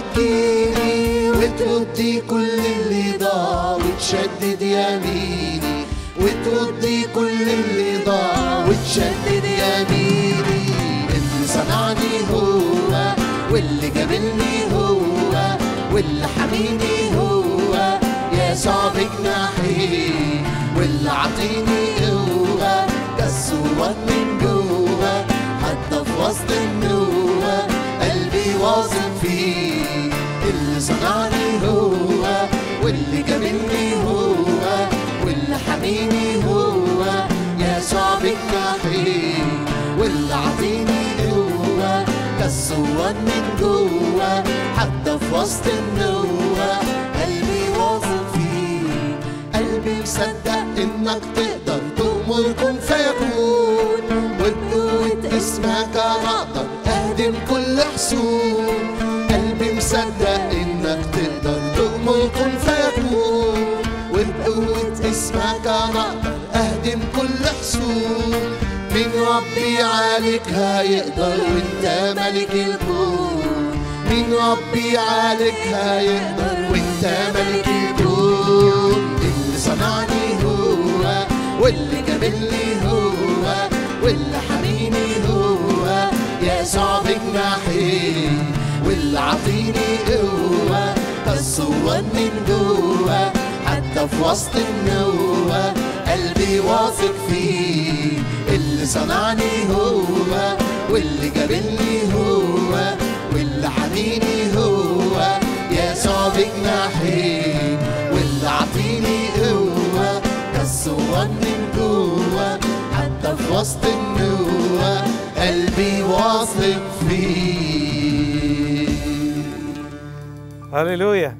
Y: وتنجيني وتردي كل اللي ضاع وتشدد يميني وتردي كل اللي ضاع وتشدد يميني اللي صنعني هو واللي جابلني هو واللي حميني هو يسوع بجناحي واللي عطيني قوة كالصوت من جوه حتى في وسط النوة قلبي واثق فيه اللي صنعني هو واللي جابلني هو واللي حميني هو يسوع بجناحي واللي عطيني قوة كالصوت من جوه حتى في وسط النوة قلبي واثق فيه قلبي مصدق انك تقدر تأمر كن فيكون وبقوة اسمك انا اقدر اهدم كل حصون قلبي مصدق انك تقدر تأمر كن فيكون وبقوة اسمك انا اقدر اهدم كل حصون من ربي عليك هيقدر وانت ملك الكون من ربي عليك هيقدر وانت ملك الكون اللي صنعني هو واللي جابلني هو واللي حميني هو يسوع بجناحي واللي عطيني قوة كالصوت من جوه حتى في وسط النوة قلبي واثق فيه اللي صنعني هو واللي جابلني هو واللي حميني هو يسوع بجناحي واللي عطيني قوة كالصوت من جوه حتى في وسط النوة قلبي واثق فيه
A: هللويا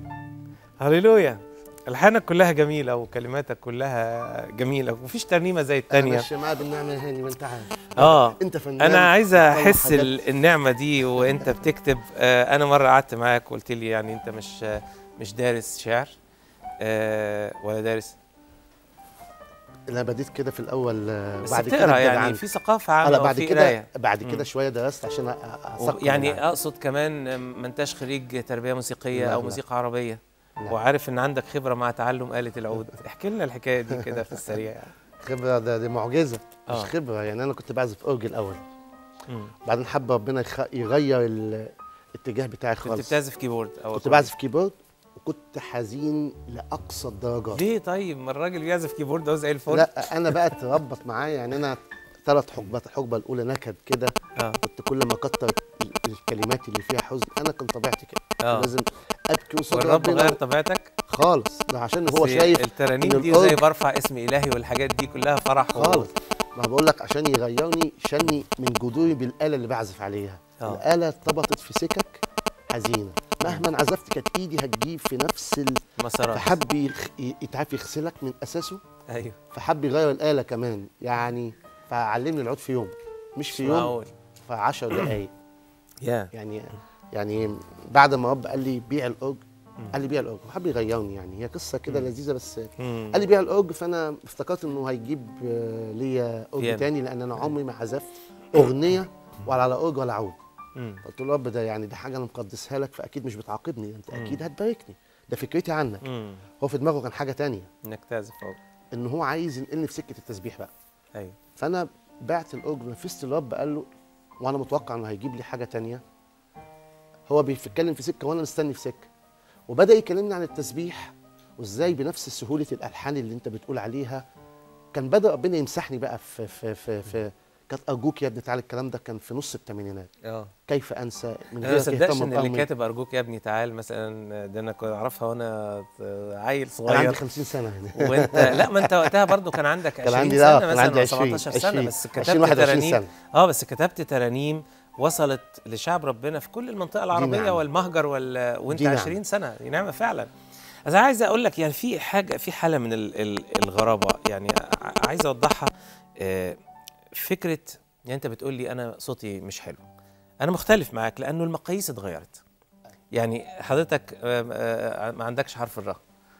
A: هللويا الحانك كلها جميلة وكلماتك كلها جميلة ومفيش ترنيمة زي التانية
C: ماشي معاه بالنعمه هاني ما انت عارف
A: اه
C: انت فنان
A: انا عايز
C: بتطلع
A: احس
C: حاجات.
A: ال- النعمه دي وانت بتكتب آه انا مره قعدت معاك وقلت لي يعني انت مش آه مش دارس شعر آه ولا دارس
C: انا بديت كده في الاول آه،
A: بس
C: بعد
A: بتقرا
C: كده
A: يعني
C: ابتدى
A: في ثقافه
C: آه،
A: عامه
C: لا بعد
A: وفي
C: كده
A: قرايه
C: بعد كده
A: مم.
C: شويه درست عشان أ- أ-
A: و-
C: اثقف
A: يعني
C: العالم.
A: اقصد كمان ما انتش خريج تربيه موسيقيه
C: لا،
A: او
C: لا.
A: موسيقى عربيه
C: لا.
A: وعارف ان عندك خبره مع تعلم آلة العود احكي لنا الحكايه دي كده في السريع يعني
C: خبره ده دي معجزه
A: آه.
C: مش خبره يعني انا كنت بعزف اورج الاول
A: مم.
C: بعدين حب ربنا يخ- يغير ال- الاتجاه بتاعي
A: كنت
C: خالص
A: بتعزف كيبورد او
C: كنت بعزف كيبورد وكنت حزين لاقصى الدرجات
A: ليه طيب ما الراجل بيعزف كيبورد اهو زي الفل
C: لا انا بقى اتربط معايا يعني انا ثلاث حقبات الحقبه الاولى نكد كده
A: آه.
C: كنت كل ما اكتر ال- الكلمات اللي فيها حزن انا كنت طبيعتي كده
A: آه.
C: لازم ابكي قصاد
A: والرب
C: ربنا
A: غير طبيعتك
C: خالص ده عشان هو
A: بس
C: شايف
A: الترانيم
C: إن
A: دي زي
C: الأورج-
A: برفع اسم الهي والحاجات دي كلها فرح و-
C: خالص ما بقول لك عشان يغيرني شني من جذوري بالاله اللي بعزف عليها
A: آه.
C: الاله ارتبطت في سكك حزينه مهما عزفت كانت ايدي هتجيب في نفس ال...
A: مسارات
C: فحب يخ... يتعرف يغسلك من اساسه
A: ايوه
C: فحب يغير الاله كمان يعني فعلمني العود في يوم مش في
A: مش
C: يوم
A: معقول.
C: في 10 دقائق
A: يا
C: يعني يعني بعد ما رب قال لي بيع الاورج قال لي بيع الاورج وحب يغيرني يعني هي قصه كده
A: مم.
C: لذيذه بس
A: مم.
C: قال لي بيع الاورج فانا افتكرت انه هيجيب آه، ليا اورج
A: بيانو.
C: تاني لان انا عمري ما عزفت اغنيه ولا على اورج ولا عود
A: مم.
C: قلت له رب ده يعني ده حاجه انا مقدسها لك فاكيد مش بتعاقبني انت
A: مم.
C: اكيد هتباركني ده فكرتي عنك
A: مم.
C: هو في دماغه كان حاجه تانية
A: انك تعزف اهو
C: ان هو عايز ينقلني في سكه التسبيح بقى
A: ايوه
C: فانا بعت الاورج نفذت الرب قال له وانا متوقع انه هيجيب لي حاجه تانية هو بيتكلم في سكه وانا مستني في سكه وبدا يكلمني عن التسبيح وازاي بنفس سهوله الالحان اللي انت بتقول عليها كان بدا ربنا يمسحني بقى في في في, في كانت ارجوك يا ابني تعالى الكلام ده كان في نص الثمانينات
A: اه
C: كيف انسى من
A: انا
C: غير
A: ما صدقش ان اللي
C: رغمي.
A: كاتب ارجوك يا ابني تعال مثلا ده انا كنت اعرفها وانا عيل صغير
C: انا عندي 50 سنه هنا
A: وانت لا ما انت وقتها برضو كان عندك
C: كان
A: 20
C: عندي-
A: سنه
C: لا، كان
A: مثلا
C: عندي
A: أو
C: 20
A: 17 سنه
C: 20
A: بس
C: 20
A: كتبت
C: 21
A: ترانيم
C: سنة.
A: اه بس كتبت ترانيم وصلت لشعب ربنا في كل المنطقه العربيه
C: نعمة.
A: والمهجر وال... وانت
C: دي نعمة.
A: 20 سنه دي نعمه فعلا بس انا عايز اقول لك يعني في حاجه في حاله من ال... ال... الغرابه يعني ع- عايز اوضحها آه، فكره يعني انت بتقول لي انا صوتي مش حلو انا مختلف معاك لانه المقاييس اتغيرت يعني حضرتك آه، آه، ما عندكش حرف الراء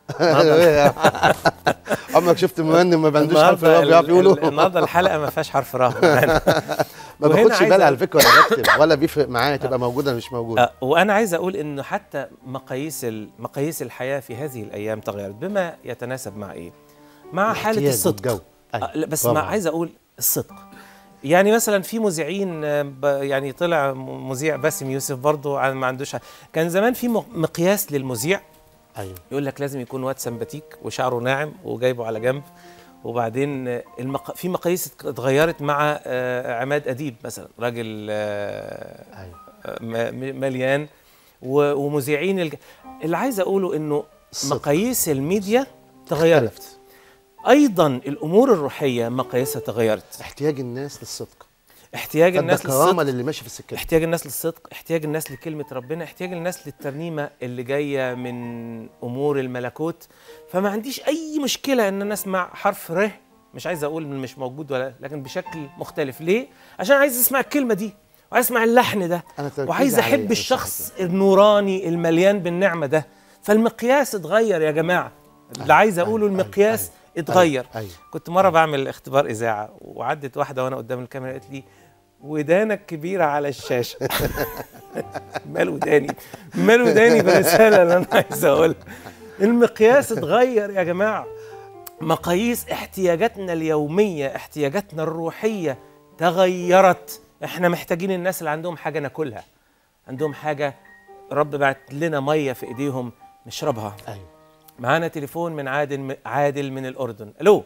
C: عمرك شفت مغني ما بيعندوش حرف
A: النهاردة
C: الراء بيعرف
A: ال-
C: يقولوا
A: ال- النهارده الحلقه ما فيهاش حرف راء
C: ما
A: وهنا
C: باخدش
A: عايز
C: بالي
A: أ-
C: على فكره ولا بكتب ولا بيفرق معايا تبقى موجوده ولا مش موجوده
A: آه، وانا عايز اقول انه حتى مقاييس ال- مقاييس الحياه في هذه الايام تغيرت بما يتناسب مع ايه مع حاله
C: الاحتياج
A: الصدق
C: والجو. أيوة.
A: آه، لا، بس
C: برافو
A: ما
C: عليك.
A: عايز اقول الصدق يعني مثلا في مذيعين آه، ب- يعني طلع م- مذيع باسم يوسف برضه عن- ما عندوش ح- كان زمان في م- مقياس للمذيع
C: ايوه
A: يقول لك لازم يكون واد سمباتيك وشعره ناعم وجايبه على جنب وبعدين آه، المق... في مقاييس ات- اتغيرت مع آه، عماد اديب مثلا راجل آه، آه، م- م- مليان و- ومذيعين الج... اللي عايز اقوله انه مقاييس الميديا تغيرت ايضا الامور الروحيه مقاييسها تغيرت
C: احتياج الناس للصدق
A: احتياج
C: ده
A: الناس
C: كرامه
A: للصدق
C: للي ماشي في السكه
A: احتياج الناس للصدق احتياج الناس لكلمة ربنا احتياج الناس للترنيمة اللي جاية من أمور الملكوت فما عنديش أي مشكلة إن أنا أسمع حرف ر مش عايز أقول إنه مش موجود ولا لكن بشكل مختلف ليه؟ عشان عايز أسمع الكلمة دي وعايز أسمع اللحن ده
C: أنا تركيزي
A: وعايز
C: عليه،
A: أحب
C: أنا
A: الشخص النوراني المليان بالنعمة ده فالمقياس اتغير يا جماعة اللي عايز أقوله المقياس اتغير
C: أيوة.
A: كنت مرة بعمل اختبار إذاعة وعدت واحدة وأنا قدام الكاميرا قالت لي ودانك كبيرة على الشاشة مال وداني مال وداني بالرسالة اللي أنا عايز أقولها المقياس اتغير يا جماعة مقاييس احتياجاتنا اليومية احتياجاتنا الروحية تغيرت احنا محتاجين الناس اللي عندهم حاجة ناكلها عندهم حاجة رب بعت لنا مية في ايديهم نشربها
C: ايوه
A: معانا تليفون من عادل عادل من الأردن ألو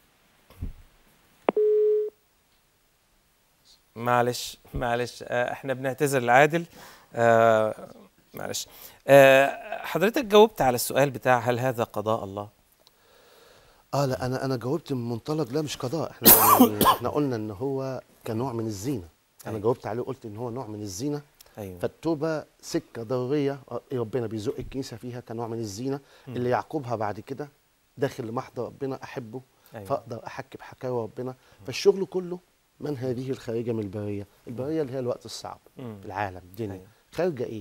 A: معلش معلش آه، احنا بنعتذر لعادل آه، معلش آه، حضرتك جاوبت على السؤال بتاع هل هذا قضاء الله
C: اه لا انا انا جاوبت من منطلق لا مش قضاء احنا يعني احنا قلنا ان هو كنوع من الزينه انا
A: أيوة.
C: جاوبت عليه وقلت ان هو نوع من الزينه
A: أيوة.
C: فالتوبه سكه ضروريه آه، ربنا بيزق الكنيسه فيها كنوع من الزينه
A: مم.
C: اللي يعقبها بعد كده داخل لمحضر ربنا احبه
A: أيوة.
C: فاقدر احكي بحكاوي ربنا فالشغل كله من هذه الخارجه من البريه البريه اللي هي الوقت الصعب
A: مم.
C: العالم الدنيا خارجه ايه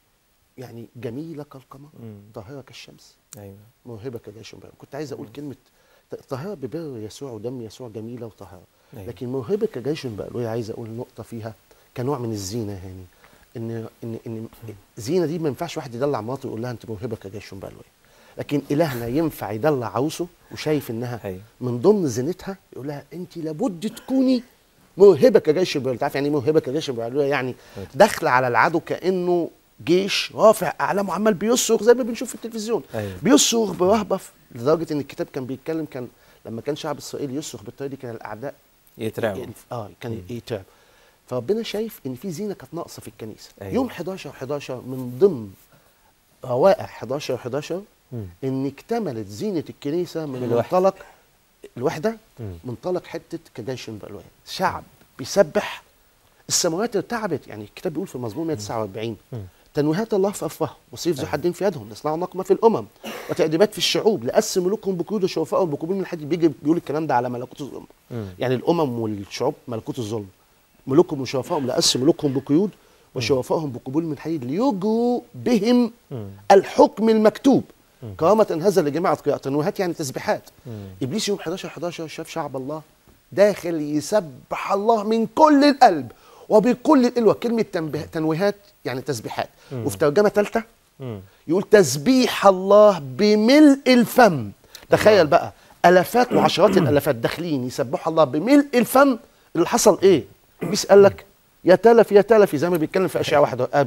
C: يعني جميله كالقمر
A: مم.
C: طاهره كالشمس
A: ايوه
C: موهبه كجيش بر كنت عايز اقول كلمه ط- طهاره ببر يسوع ودم يسوع جميله وطهاره
A: أيوة.
C: لكن موهبه كجيش بقلوية عايز اقول نقطه فيها كنوع من الزينه يعني ان ان ان زينه دي ما ينفعش واحد يدلع مراته ويقول لها انت موهبه كجيش بقلوية لكن الهنا ينفع يدلع عروسه وشايف انها
A: أيوة.
C: من ضمن زينتها يقول لها انت لابد تكوني موهبه كجيش بقلوية تعرف يعني ايه موهبه كجيش بقلوية يعني داخله على العدو كانه جيش رافع اعلامه عمال بيصرخ زي ما بنشوف في التلفزيون
A: أيوة.
C: بيصرخ برهبه ف- لدرجه ان الكتاب كان بيتكلم كان لما كان شعب اسرائيل يصرخ بالطريقه دي كان الاعداء
A: يترعبوا.
C: ي- اه كان يترعب فربنا شايف ان في زينه كانت ناقصه في الكنيسه
A: أيوة.
C: يوم 11 11 من ضمن روائع 11 11
A: مم.
C: ان اكتملت زينه الكنيسه من
A: بالوحدة.
C: منطلق الوحده
A: مم.
C: منطلق حته كجيش بالوان شعب بيسبح السماوات ارتعبت يعني الكتاب بيقول في المزمور 149 تنويهات الله في افواه وسيف ذو حدين في يدهم يصنعوا نقمه في الامم وتأديبات في الشعوب لأس ملوكهم بقيود وشرفائهم بقبول من الحديد بيجي بيقول الكلام ده على ملكوت الظلم يعني الامم والشعوب ملكوت الظلم ملوكهم وشرفائهم لأس ملوكهم بقيود وشرفائهم بقبول من حديد ليجروا بهم الحكم المكتوب كرامة هذا لجماعة قراءة تنويهات يعني تسبيحات ابليس يوم 11 11 شاف شعب الله داخل يسبح الله من كل القلب وبكل القلوة كلمة تنبيه- تنويهات يعني تسبيحات
A: مم.
C: وفي ترجمة ثالثة يقول تسبيح الله بملء الفم تخيل بقى الافات وعشرات الالافات داخلين يسبحوا الله بملء الفم اللي حصل ايه ابليس قال لك يا تلفي يا تلفي زي ما بيتكلم في اشعياء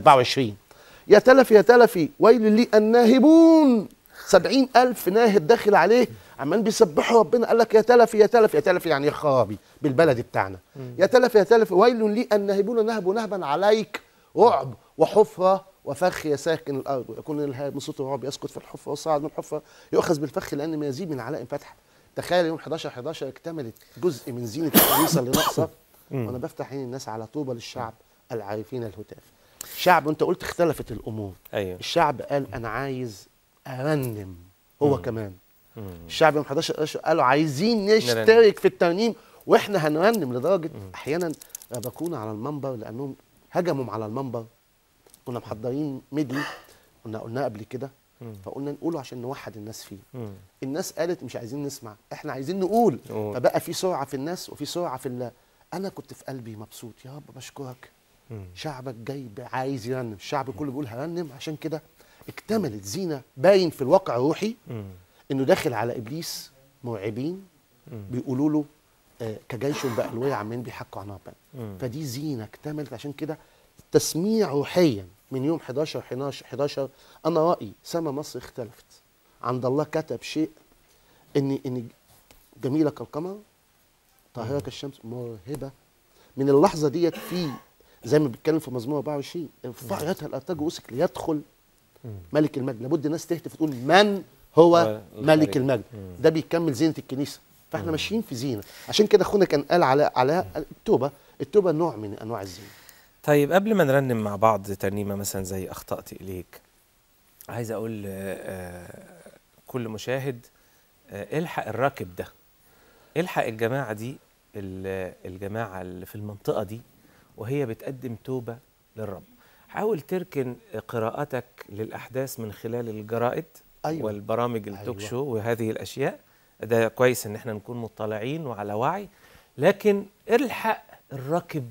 C: 24 يا تلفي يا تلفي ويل لي الناهبون سبعين ألف ناهب داخل عليه عمال بيسبحوا ربنا قال لك يا تلف يا تلف يا تلف يعني يا خرابي بالبلدي بتاعنا
B: مم.
C: يا تلف يا تلف ويل لي ان نهبون نهب نهبا عليك رعب وحفره وفخ يا ساكن الارض ويكون الهاب من صوت الرعب يسكت في الحفره والصاعد من الحفره يؤخذ بالفخ لان ما يزيد من علائم فتح تخيل يوم 11 11 اكتملت جزء من زينه الكنيسه اللي ناقصه
B: مم.
C: وانا بفتح عين الناس على طوبى للشعب العارفين الهتاف شعب انت قلت اختلفت الامور
A: ايوه
C: الشعب قال انا عايز ارنم هو
A: مم.
C: كمان
A: مم.
C: الشعب يوم 11 11 قالوا عايزين نشترك في الترنيم واحنا هنرنم لدرجه احيانا ربكونا على المنبر لانهم هجموا على المنبر كنا محضرين ميدلي كنا قلناه قبل كده
A: مم.
C: فقلنا نقوله عشان نوحد الناس فيه
A: مم.
C: الناس قالت مش عايزين نسمع احنا عايزين نقول
A: نقول.
C: فبقى في سرعه في الناس وفي سرعه في الله انا كنت في قلبي مبسوط يا رب بشكرك
A: مم.
C: شعبك جاي ب- عايز يرنم الشعب كله بيقول هرنم عشان كده اكتملت زينه باين في الواقع الروحي
A: مم.
C: انه داخل على ابليس مرعبين
A: مم.
C: بيقولوا له آه، كجيش بألوية عمالين بيحكوا عن ربنا
A: مم.
C: فدي زينه اكتملت عشان كده تسميع روحيا من يوم 11 11 11 انا رايي سما مصر اختلفت عند الله كتب شيء ان ان جميله كالقمر طاهره كالشمس مرهبه من اللحظه ديت في زي ما بيتكلم في مزمور 24 ارفع يدها الارتاج وسك ليدخل ملك المجد لابد الناس تهتف تقول من هو
A: هو
C: ملك
A: الخالق.
C: المجد
A: مم.
C: ده بيكمل زينه الكنيسه فاحنا ماشيين في زينه عشان كده اخونا كان قال على على التوبه التوبه نوع من انواع الزينه
A: طيب قبل ما نرنم مع بعض ترنيمه مثلا زي اخطات اليك عايز اقول آه، آه، كل مشاهد آه، الحق الراكب ده الحق الجماعه دي ال- الجماعه اللي في المنطقه دي وهي بتقدم توبه للرب حاول تركن قراءتك للاحداث من خلال الجرائد
C: أيوة.
A: والبرامج التوك
C: أيوة.
A: شو وهذه الاشياء ده كويس ان احنا نكون مطلعين وعلى وعي لكن الحق الراكب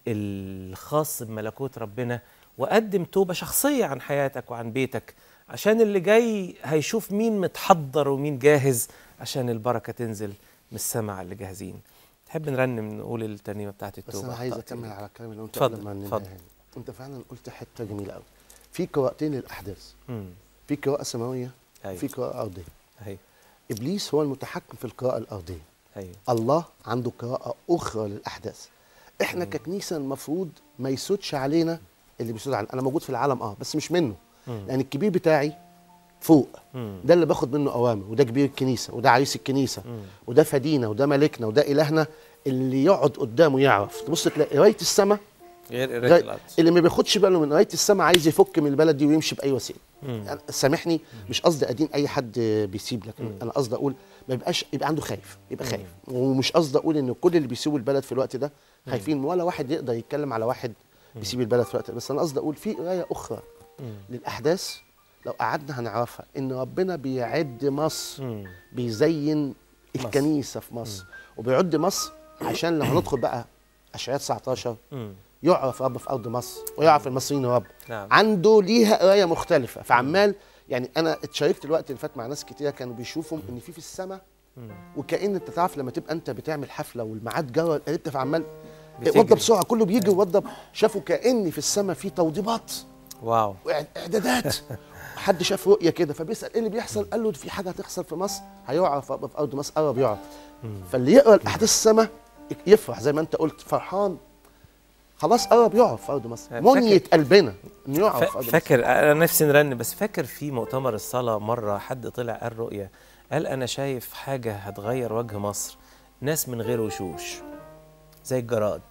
A: الخاص بملكوت ربنا وقدم توبه شخصيه عن حياتك وعن بيتك عشان اللي جاي هيشوف مين متحضر ومين جاهز عشان البركه تنزل من السماء على اللي جاهزين تحب نرنم نقول الترنيمه بتاعت
C: بس
A: التوبه
C: انا عايز
A: أخطأت
C: اكمل
A: إليك.
C: على الكلام اللي انت
A: اتفضل،
C: قبل ما ننهي.
A: اتفضل.
C: انت فعلا قلت حته جميله قوي في قراءتين للاحداث
A: مم.
C: في قراءه سماويه
A: أيوة.
C: وفي قراءه ارضيه
A: أيوة.
C: ابليس هو المتحكم في القراءه الارضيه
A: أيوة.
C: الله عنده قراءه اخرى للاحداث احنا ككنيسه المفروض ما يسودش علينا اللي بيسود علينا انا موجود في العالم اه بس مش منه
A: مم.
C: يعني الكبير بتاعي فوق
A: مم.
C: ده اللي باخد منه اوامر وده كبير الكنيسه وده عريس الكنيسه
A: مم.
C: وده فدينا وده ملكنا وده الهنا اللي يقعد قدامه يعرف تبص تلاقي قرايه السماء
A: غير قرايه
C: غير-
A: الارض
C: اللي ما بياخدش باله من قرايه السماء عايز يفك من البلد دي ويمشي باي وسيله
A: مم.
C: يعني سامحني مش قصدي ادين اي حد بيسيب لكن انا قصدي اقول ما يبقاش يبقى عنده خايف يبقى خايف ومش قصدي اقول ان كل اللي بيسيبوا البلد في الوقت ده خايفين ولا واحد يقدر يتكلم على واحد بيسيب البلد في الوقت ده بس انا قصدي اقول في قرايه اخرى للاحداث لو قعدنا هنعرفها ان ربنا بيعد مصر بيزين الكنيسه في مصر وبيعد مصر عشان لما ندخل بقى اشعياء 19
A: مم.
C: يعرف رب في ارض مصر ويعرف المصريين رب
A: نعم.
C: عنده ليها قرايه مختلفه فعمال يعني انا اتشاركت الوقت اللي فات مع ناس كتير كانوا بيشوفوا ان في في السماء وكأن انت تعرف لما تبقى انت بتعمل حفله والميعاد جرى انت فعمال
A: بتجري.
C: وضب بسرعه كله بيجي ووضب شافوا كأن في السماء في توضيبات
A: واو
C: واعدادات حد شاف رؤيه كده فبيسال ايه اللي بيحصل قال له في حاجه هتحصل في مصر هيعرف رب في ارض مصر قرب يعرف فاللي يقرا الاحداث السماء يفرح زي ما انت قلت فرحان خلاص قرب يعرف في ارض مصر
A: فاكر-
C: منية قلبنا انه يعرف في
A: فا-
C: ارض مصر
A: فاكر انا نفسي نرن بس فاكر في مؤتمر الصلاه مره حد طلع قال رؤيه قال انا شايف حاجه هتغير وجه مصر ناس من غير وشوش زي الجراد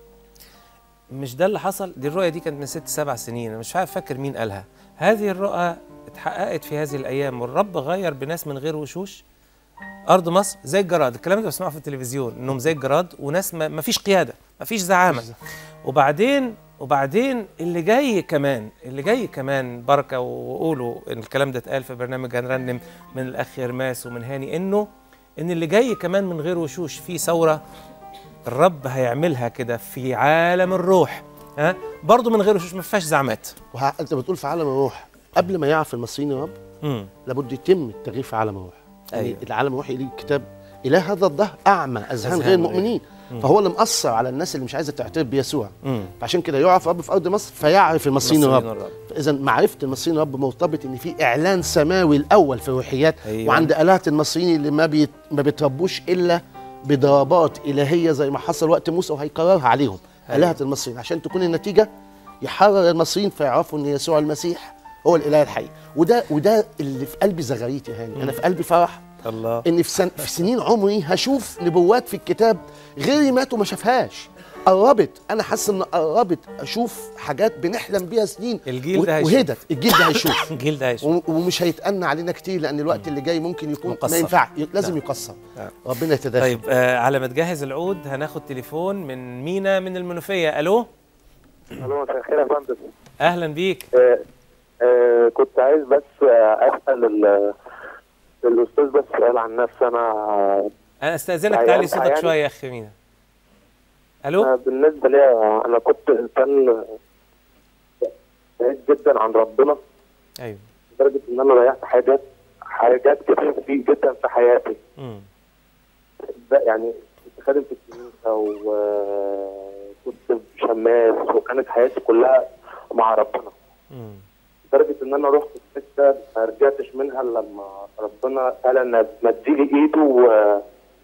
A: مش ده اللي حصل دي الرؤيه دي كانت من ست سبع سنين انا مش عارف فاكر مين قالها هذه الرؤى اتحققت في هذه الايام والرب غير بناس من غير وشوش ارض مصر زي الجراد الكلام ده بسمعه في التلفزيون انهم زي الجراد وناس ما ما فيش قياده ما فيش زعامه وبعدين وبعدين اللي جاي كمان اللي جاي كمان بركه وقولوا ان الكلام ده اتقال في برنامج هنرنم من الاخ يرماس ومن هاني انه ان اللي جاي كمان من غير وشوش في ثوره الرب هيعملها كده في عالم الروح ها برضه من غير وشوش ما فيهاش زعمات
C: وه... انت بتقول في عالم الروح قبل ما يعرف المصريين يا رب
A: مم.
C: لابد يتم التغيير في عالم الروح يعني
A: أيوة.
C: العالم الروحي ليه كتاب اله هذا الدهر اعمى اذهان
A: أذهان
C: غير
A: غير.
C: المؤمنين
A: مم.
C: فهو اللي مأثر على الناس اللي مش عايزه تعترف بيسوع
A: مم.
C: فعشان كده يعرف رب في ارض مصر فيعرف المصريين
A: المصريين
C: الرب
A: الرب.
C: فاذا معرفه المصريين الرب مرتبط ان في اعلان سماوي الاول في الروحيات
A: أيوة.
C: وعند الهه المصريين اللي ما بيت ما بيتربوش الا بضربات الهيه زي ما حصل وقت موسى وهيكررها عليهم
A: أيوة.
C: الهه المصريين عشان تكون النتيجه يحرر المصريين فيعرفوا ان يسوع المسيح هو الاله الحقيقي وده وده اللي في قلبي زغاريت يا هاني انا في قلبي فرح
A: الله
C: ان في, سن في سنين عمري هشوف نبوات في الكتاب غيري ماتوا ما شافهاش قربت انا حاسس ان قربت اشوف حاجات بنحلم بيها سنين
A: الجيل ده
C: و-
A: هيشوف.
C: وهدت الجيل ده هيشوف
A: الجيل ده هيشوف
C: و- ومش هيتأنى علينا كتير لان الوقت اللي جاي ممكن يكون ما
A: مقصر.
C: ينفع لازم
A: نعم.
C: يقصر
A: نعم.
C: ربنا يتدخل
A: طيب آه على ما تجهز العود هناخد تليفون من مينا من المنوفيه الو
B: الو مساء الخير يا فندم
A: اهلا بيك
B: آه، آه، كنت عايز بس آه، اسال ال- الاستاذ بس سؤال عن نفسي انا
A: انا استاذنك
B: عيان-
A: تعلي صوتك
B: عيان.
A: شويه يا اخي مينا الو
B: آه، بالنسبه لي آه، انا كنت انسان بعيد جدا عن ربنا
A: ايوه
B: لدرجه ان انا ضيعت حاجات حاجات كتير في جدا في حياتي
A: مم.
B: ده يعني كنت خادم في الكنيسه وكنت شماس وكانت حياتي كلها مع ربنا
A: مم.
B: لدرجه ان انا رحت في سكه ما رجعتش منها الا لما ربنا قال ان مديلي ايده و...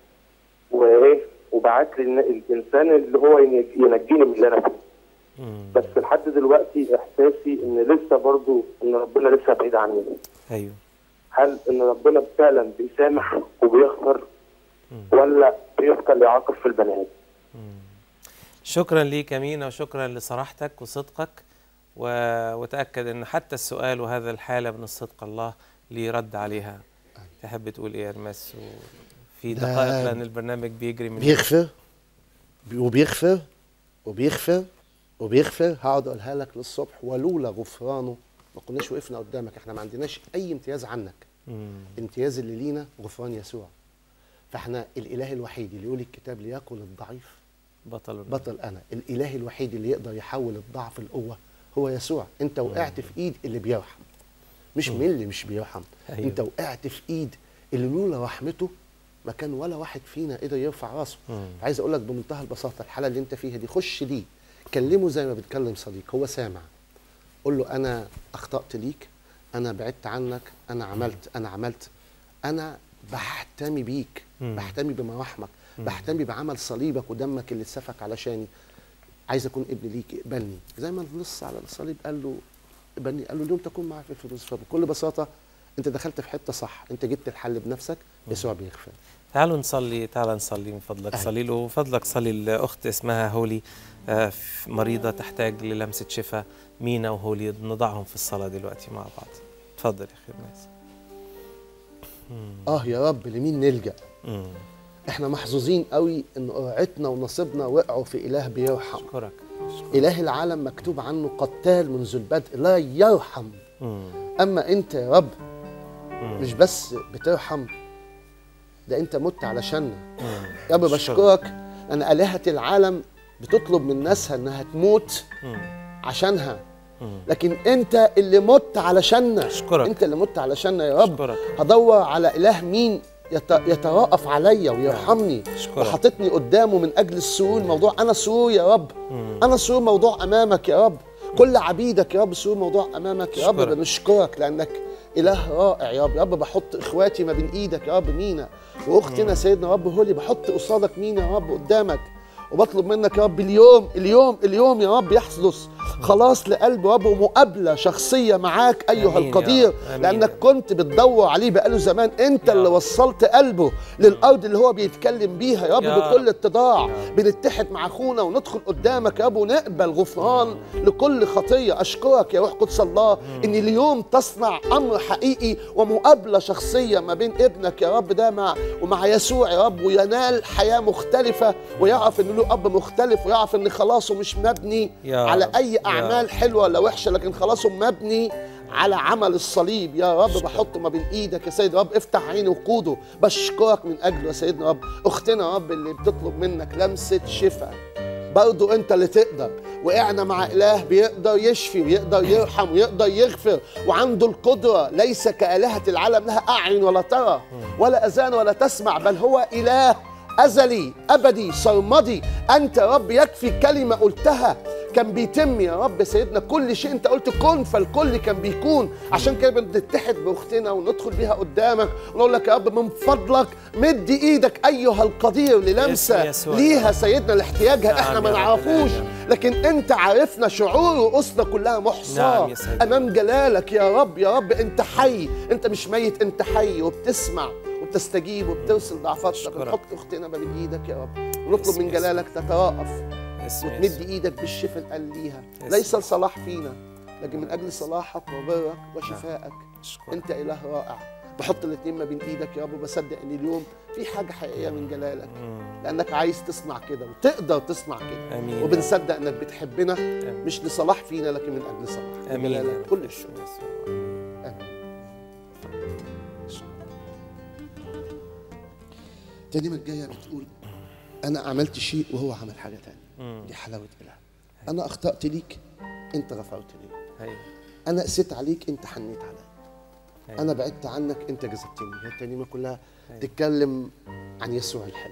B: وايه وبعت لي الن- الانسان اللي هو ينج- ينجيني من اللي انا فيه بس لحد دلوقتي احساسي ان لسه برضو ان ربنا لسه بعيد عني
A: ايوه
B: هل ان ربنا فعلا بيسامح وبيغفر ولا بيفضل يعاقب في البني ادم
A: شكرا ليك يا مينا وشكرا لصراحتك وصدقك و... وتاكد ان حتى السؤال وهذا الحاله من الصدق الله لي رد عليها تحب تقول ايه يا ارماس في
C: ده
A: دقائق لان البرنامج بيجري من
C: بيغفر بي- وبيغفر وبيغفر وبيغفر هقعد اقولها لك للصبح ولولا غفرانه ما كناش وقفنا قدامك احنا ما عندناش اي امتياز عنك
A: مم.
C: امتياز اللي لينا غفران يسوع فاحنا الاله الوحيد اللي يقول الكتاب ليكن الضعيف
A: بطل
C: بطل انا الاله الوحيد اللي يقدر يحول الضعف لقوه هو يسوع انت وقعت في ايد اللي بيرحم مش من اللي مش بيرحم
A: أيوة.
C: انت وقعت في ايد اللي لولا رحمته ما كان ولا واحد فينا قدر يرفع راسه
A: مم.
C: عايز اقول لك بمنتهى البساطه الحاله اللي انت فيها دي خش ليه كلمه زي ما بتكلم صديق هو سامع قول له انا اخطات ليك انا بعدت عنك انا عملت انا عملت انا بحتمي بيك
A: مم.
C: بحتمي بمراحمك
A: مم.
C: بحتمي بعمل صليبك ودمك اللي اتسفك علشاني عايز اكون ابن ليك اقبلني زي ما اللص على الصليب قال له اقبلني قال له اليوم تكون معي في الفردوس فبكل بساطه انت دخلت في حته صح انت جبت الحل بنفسك يسوع بيغفر
A: تعالوا نصلي تعال نصلي من فضلك صلي له وفضلك صلي لاخت اسمها هولي آه، ف- مريضه تحتاج للمسه شفاء مينا وهولي نضعهم في الصلاه دلوقتي مع بعض اتفضل يا اخي الناس
C: اه يا رب لمين نلجا
A: مم.
C: احنا محظوظين قوي ان قرعتنا ونصيبنا وقعوا في اله بيرحم
A: اشكرك
C: اله العالم مكتوب عنه قتال منذ البدء لا يرحم
A: مم.
C: اما انت يا رب
A: مم.
C: مش بس بترحم ده انت مت علشاننا
A: مم.
C: يا رب بشكرك ان الهه العالم بتطلب من ناسها انها تموت
A: مم.
C: عشانها
A: مم.
C: لكن انت اللي مت علشاننا
A: اشكرك
C: انت اللي مت علشاننا يا رب
A: اشكرك
C: هدور على اله مين يت- يتراءف عليا ويرحمني
A: اشكرك.
C: وحاططني قدامه من اجل السرور موضوع انا سرور يا رب
A: مم.
C: انا سرور موضوع امامك يا رب كل عبيدك يا رب سرور موضوع امامك يا رب
A: اشكرك.
C: بنشكرك لانك اله رائع يا رب يا رب بحط اخواتي ما بين ايدك يا رب مينا واختنا سيدنا يا رب هولي بحط قصادك مينا يا رب قدامك وبطلب منك يا رب اليوم اليوم اليوم يا رب يحدث خلاص لقلب يا رب ومقابله شخصيه معاك ايها
A: آمين يا
C: القدير
A: رب. آمين.
C: لانك كنت بتدور عليه بقاله زمان انت اللي وصلت قلبه للارض اللي هو بيتكلم بيها يا رب
A: يا
C: بكل اتضاع بنتحد مع اخونا وندخل قدامك يا رب ونقبل غفران لكل خطيه اشكرك يا روح قدس الله ان اليوم تصنع امر حقيقي ومقابله شخصيه ما بين ابنك يا رب ده مع ومع يسوع يا رب وينال حياه مختلفه ويعرف ان له اب مختلف ويعرف ان خلاصه مش مبني
A: يا
C: على
A: رب.
C: اي
A: يا
C: اعمال حلوه ولا وحشه لكن خلاصه مبني على عمل الصليب يا رب بحطه ما بين ايدك يا سيد رب افتح عيني وقوده بشكرك من اجله يا سيدنا رب اختنا يا رب اللي بتطلب منك لمسه شفاء برضو انت اللي تقدر وقعنا مع اله بيقدر يشفي ويقدر يرحم ويقدر يغفر وعنده القدره ليس كالهه العالم لها اعين ولا ترى ولا اذان ولا تسمع بل هو اله ازلي ابدي سرمدي انت يا رب يكفي كلمه قلتها كان بيتم يا رب سيدنا كل شيء انت قلت كن فالكل كان بيكون عشان كده بنتحد باختنا وندخل بيها قدامك ونقول لك يا رب من فضلك مد ايدك ايها القدير للمسه
A: باسم يسوع.
C: ليها سيدنا لاحتياجها
A: نعم
C: احنا ما
A: يا رب
C: نعرفوش
A: العالمين.
C: لكن انت عارفنا شعور رؤوسنا كلها محصاه
A: نعم يا سيدي.
C: امام جلالك يا رب يا رب انت حي انت مش ميت انت حي وبتسمع وبتستجيب وبترسل ضعفاتك نحط اختنا ما بين ايدك يا رب ونطلب من جلالك تتراءف
A: باسم
C: وتمد
A: يسوع.
C: ايدك بالشفاء الآن ليها
A: يسوع.
C: ليس لصلاح فينا لكن من اجل صلاحك وبرك وشفائك انت اله رائع بحط الاثنين ما بين ايدك يا رب وبصدق ان اليوم في حاجه حقيقيه من جلالك لانك عايز تصنع كده وتقدر تصنع كده
A: آمين.
C: وبنصدق انك بتحبنا مش لصلاح فينا لكن من اجل صلاح
A: امين يا
C: جلالك
A: رب.
C: كل الشكر امين الترنيمه الجايه بتقول انا عملت شيء وهو عمل حاجه تانية
A: مم.
C: دي حلاوه اله انا اخطات ليك انت غفرت لي
A: أيوة.
C: انا قسيت عليك انت حنيت عليا
A: أيوة.
C: انا بعدت عنك انت جذبتني هي الترنيمه كلها تتكلم عن يسوع الحلو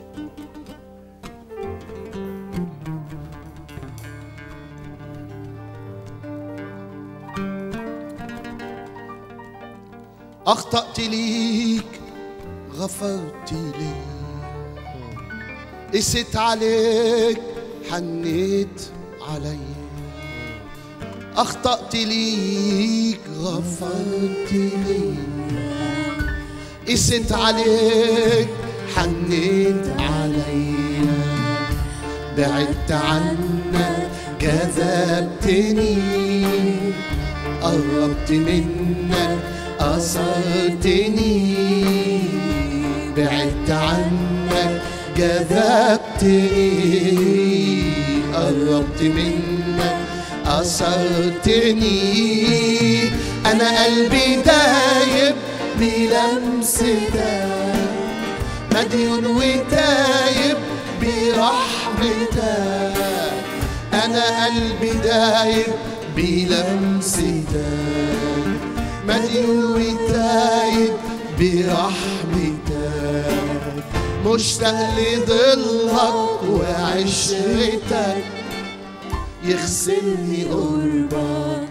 Y: أخطأت ليك غفرت لي قست عليك حنيت علي أخطأت ليك غفرت لي قست عليك حنيت علي بعدت عنك جذبتني قربت منك أثرتني بعدت عنك جذبتني قربت منك أثرتني أنا قلبي دايب بلمستك مديون وتايب برحمتك أنا قلبي دايب بلمستك مديون وتايب برحمتك مشتاق لظلك وعشرتك يغسلني قربك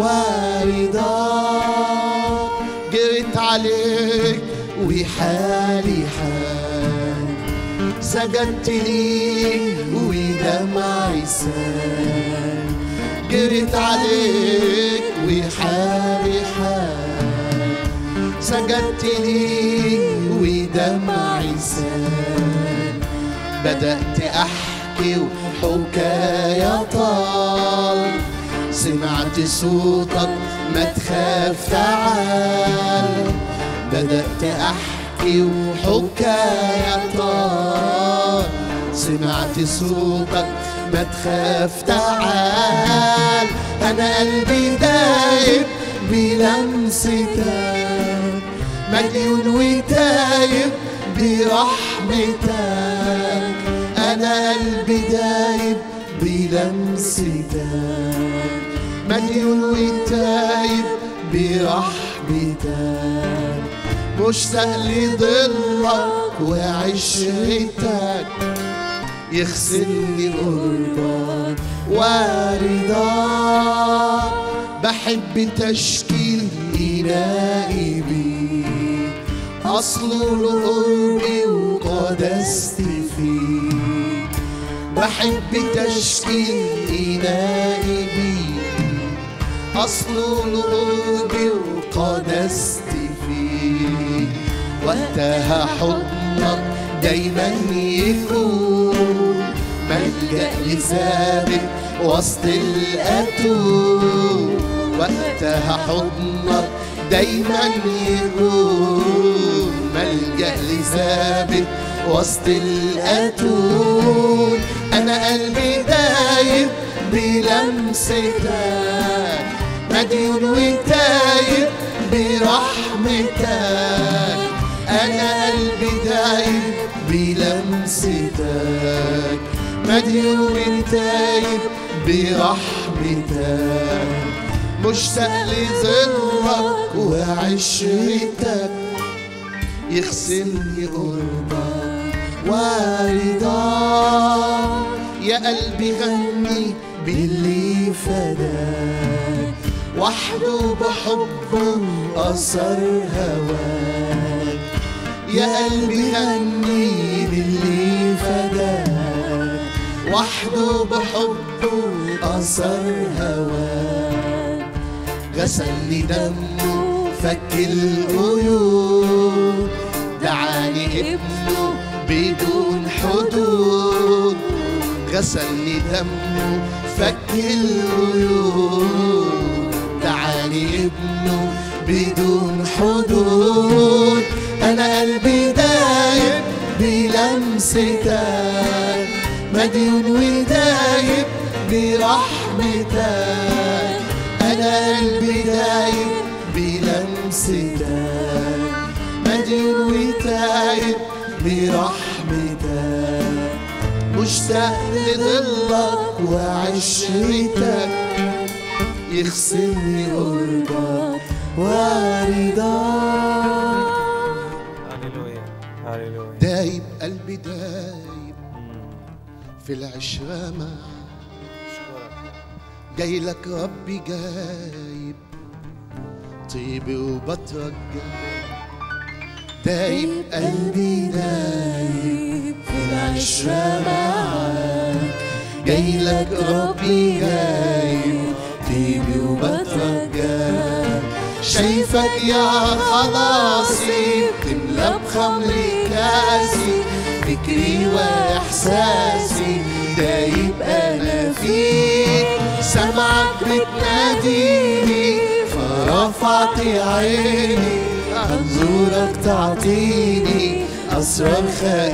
Y: ورضاك جريت عليك وحالي حال سجدت ليك ودمعي سال جريت عليك وحالي حال سجدت ليك ودمعي سال بدأت أحكي وحكاية طال سمعت صوتك ما تخاف تعال بدأت أحكي وحكاية طال سمعت صوتك ما تخاف تعال أنا قلبي دايب بلمستك مديون وتايب برحمتك أنا قلبي دايب بلمستك مديون وتايب برحمتك مشتاق لظلك وعشرتك يغسلني قربك ورضاك بحب تشكيل إنائي بيك أصله لقربي وقدستي فيك بحب تشكيل إنائي بيك أصله لقربي وقدستي فيك وقتها حضنك دايما يكون ملجأ لثابت وسط الأتون وقتها حضنك دايما يكون ملجأ لثابت وسط الأتون أنا قلبي دايب بلمستك مديون وتايب برحمتك أنا قلبي دايب بلمستك مديون وتايب برحمتك مشتاق لظلك وعشرتك يغسلني قربك ورضاك يا قلبي غني باللي فداك وحده بحبه أثر هواك يا قلبي غني باللي فداك وحده بحبه أثر هواك غسلني دمه فك القيود دعاني ابنه بدون حدود غسلني دمه فك القيود دعاني ابنه بدون حدود انا قلبي دايب بلمستك مديون ودايب برحمتك انا قلبي دايب بلمستك مديون وتايب برحمتك مشتاق لظلك وعشرتك يغسلني قربك ورضاك
A: هللويا هللويا
Y: دايب قلبي دايب في العشرة معك جاي لك ربي جايب طيبي وبترجى دايب قلبي دايب في العشرة معاك جاي لك ربي جايب طيبي وبترجاك شايفك يا خلاصي تملى بخمري كاسي فكري واحساسي دايب انا فيك سمعك بتناديني فرفعت عيني منظورك تعطيني أسرار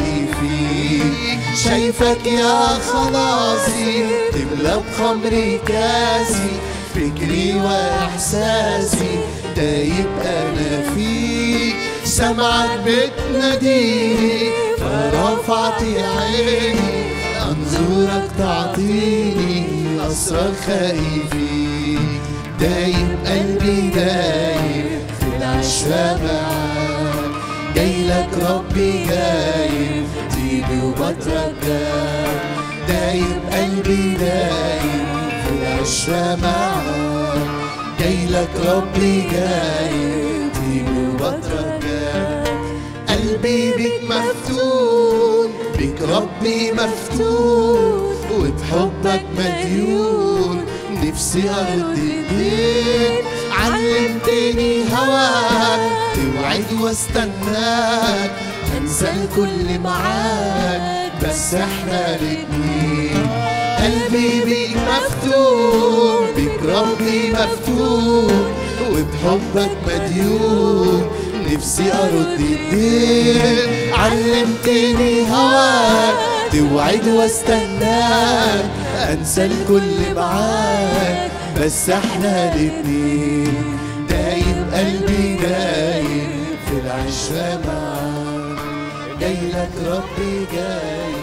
Y: خايفين شايفك يا خلاصي تملى بخمري كاسي فكري وإحساسي دايب أنا فيك سمعك بتناديني فرفعت عيني أنظورك تعطيني أسرار خايفين دايب قلبي دايب في العشرة معاك جاي لك ربي جايب تيجي وبترجاك دايب قلبي دايب في العشرة معاك جاي لك ربي جايب تيجي وبترجاك قلبي بيك مفتون بيك ربي مفتون وبحبك مديون نفسي ارد ايديك علمتني هواك توعد واستناك انسى الكل معاك بس احنا الاتنين قلبي بيك مفتون بيك ربي مفتون وبحبك مديون نفسي ارد ايديك علمتني هواك توعد واستناك انسى الكل معاك بس احنا الاتنين دايب قلبي دايب في العشرة معاك جاي لك ربي جاي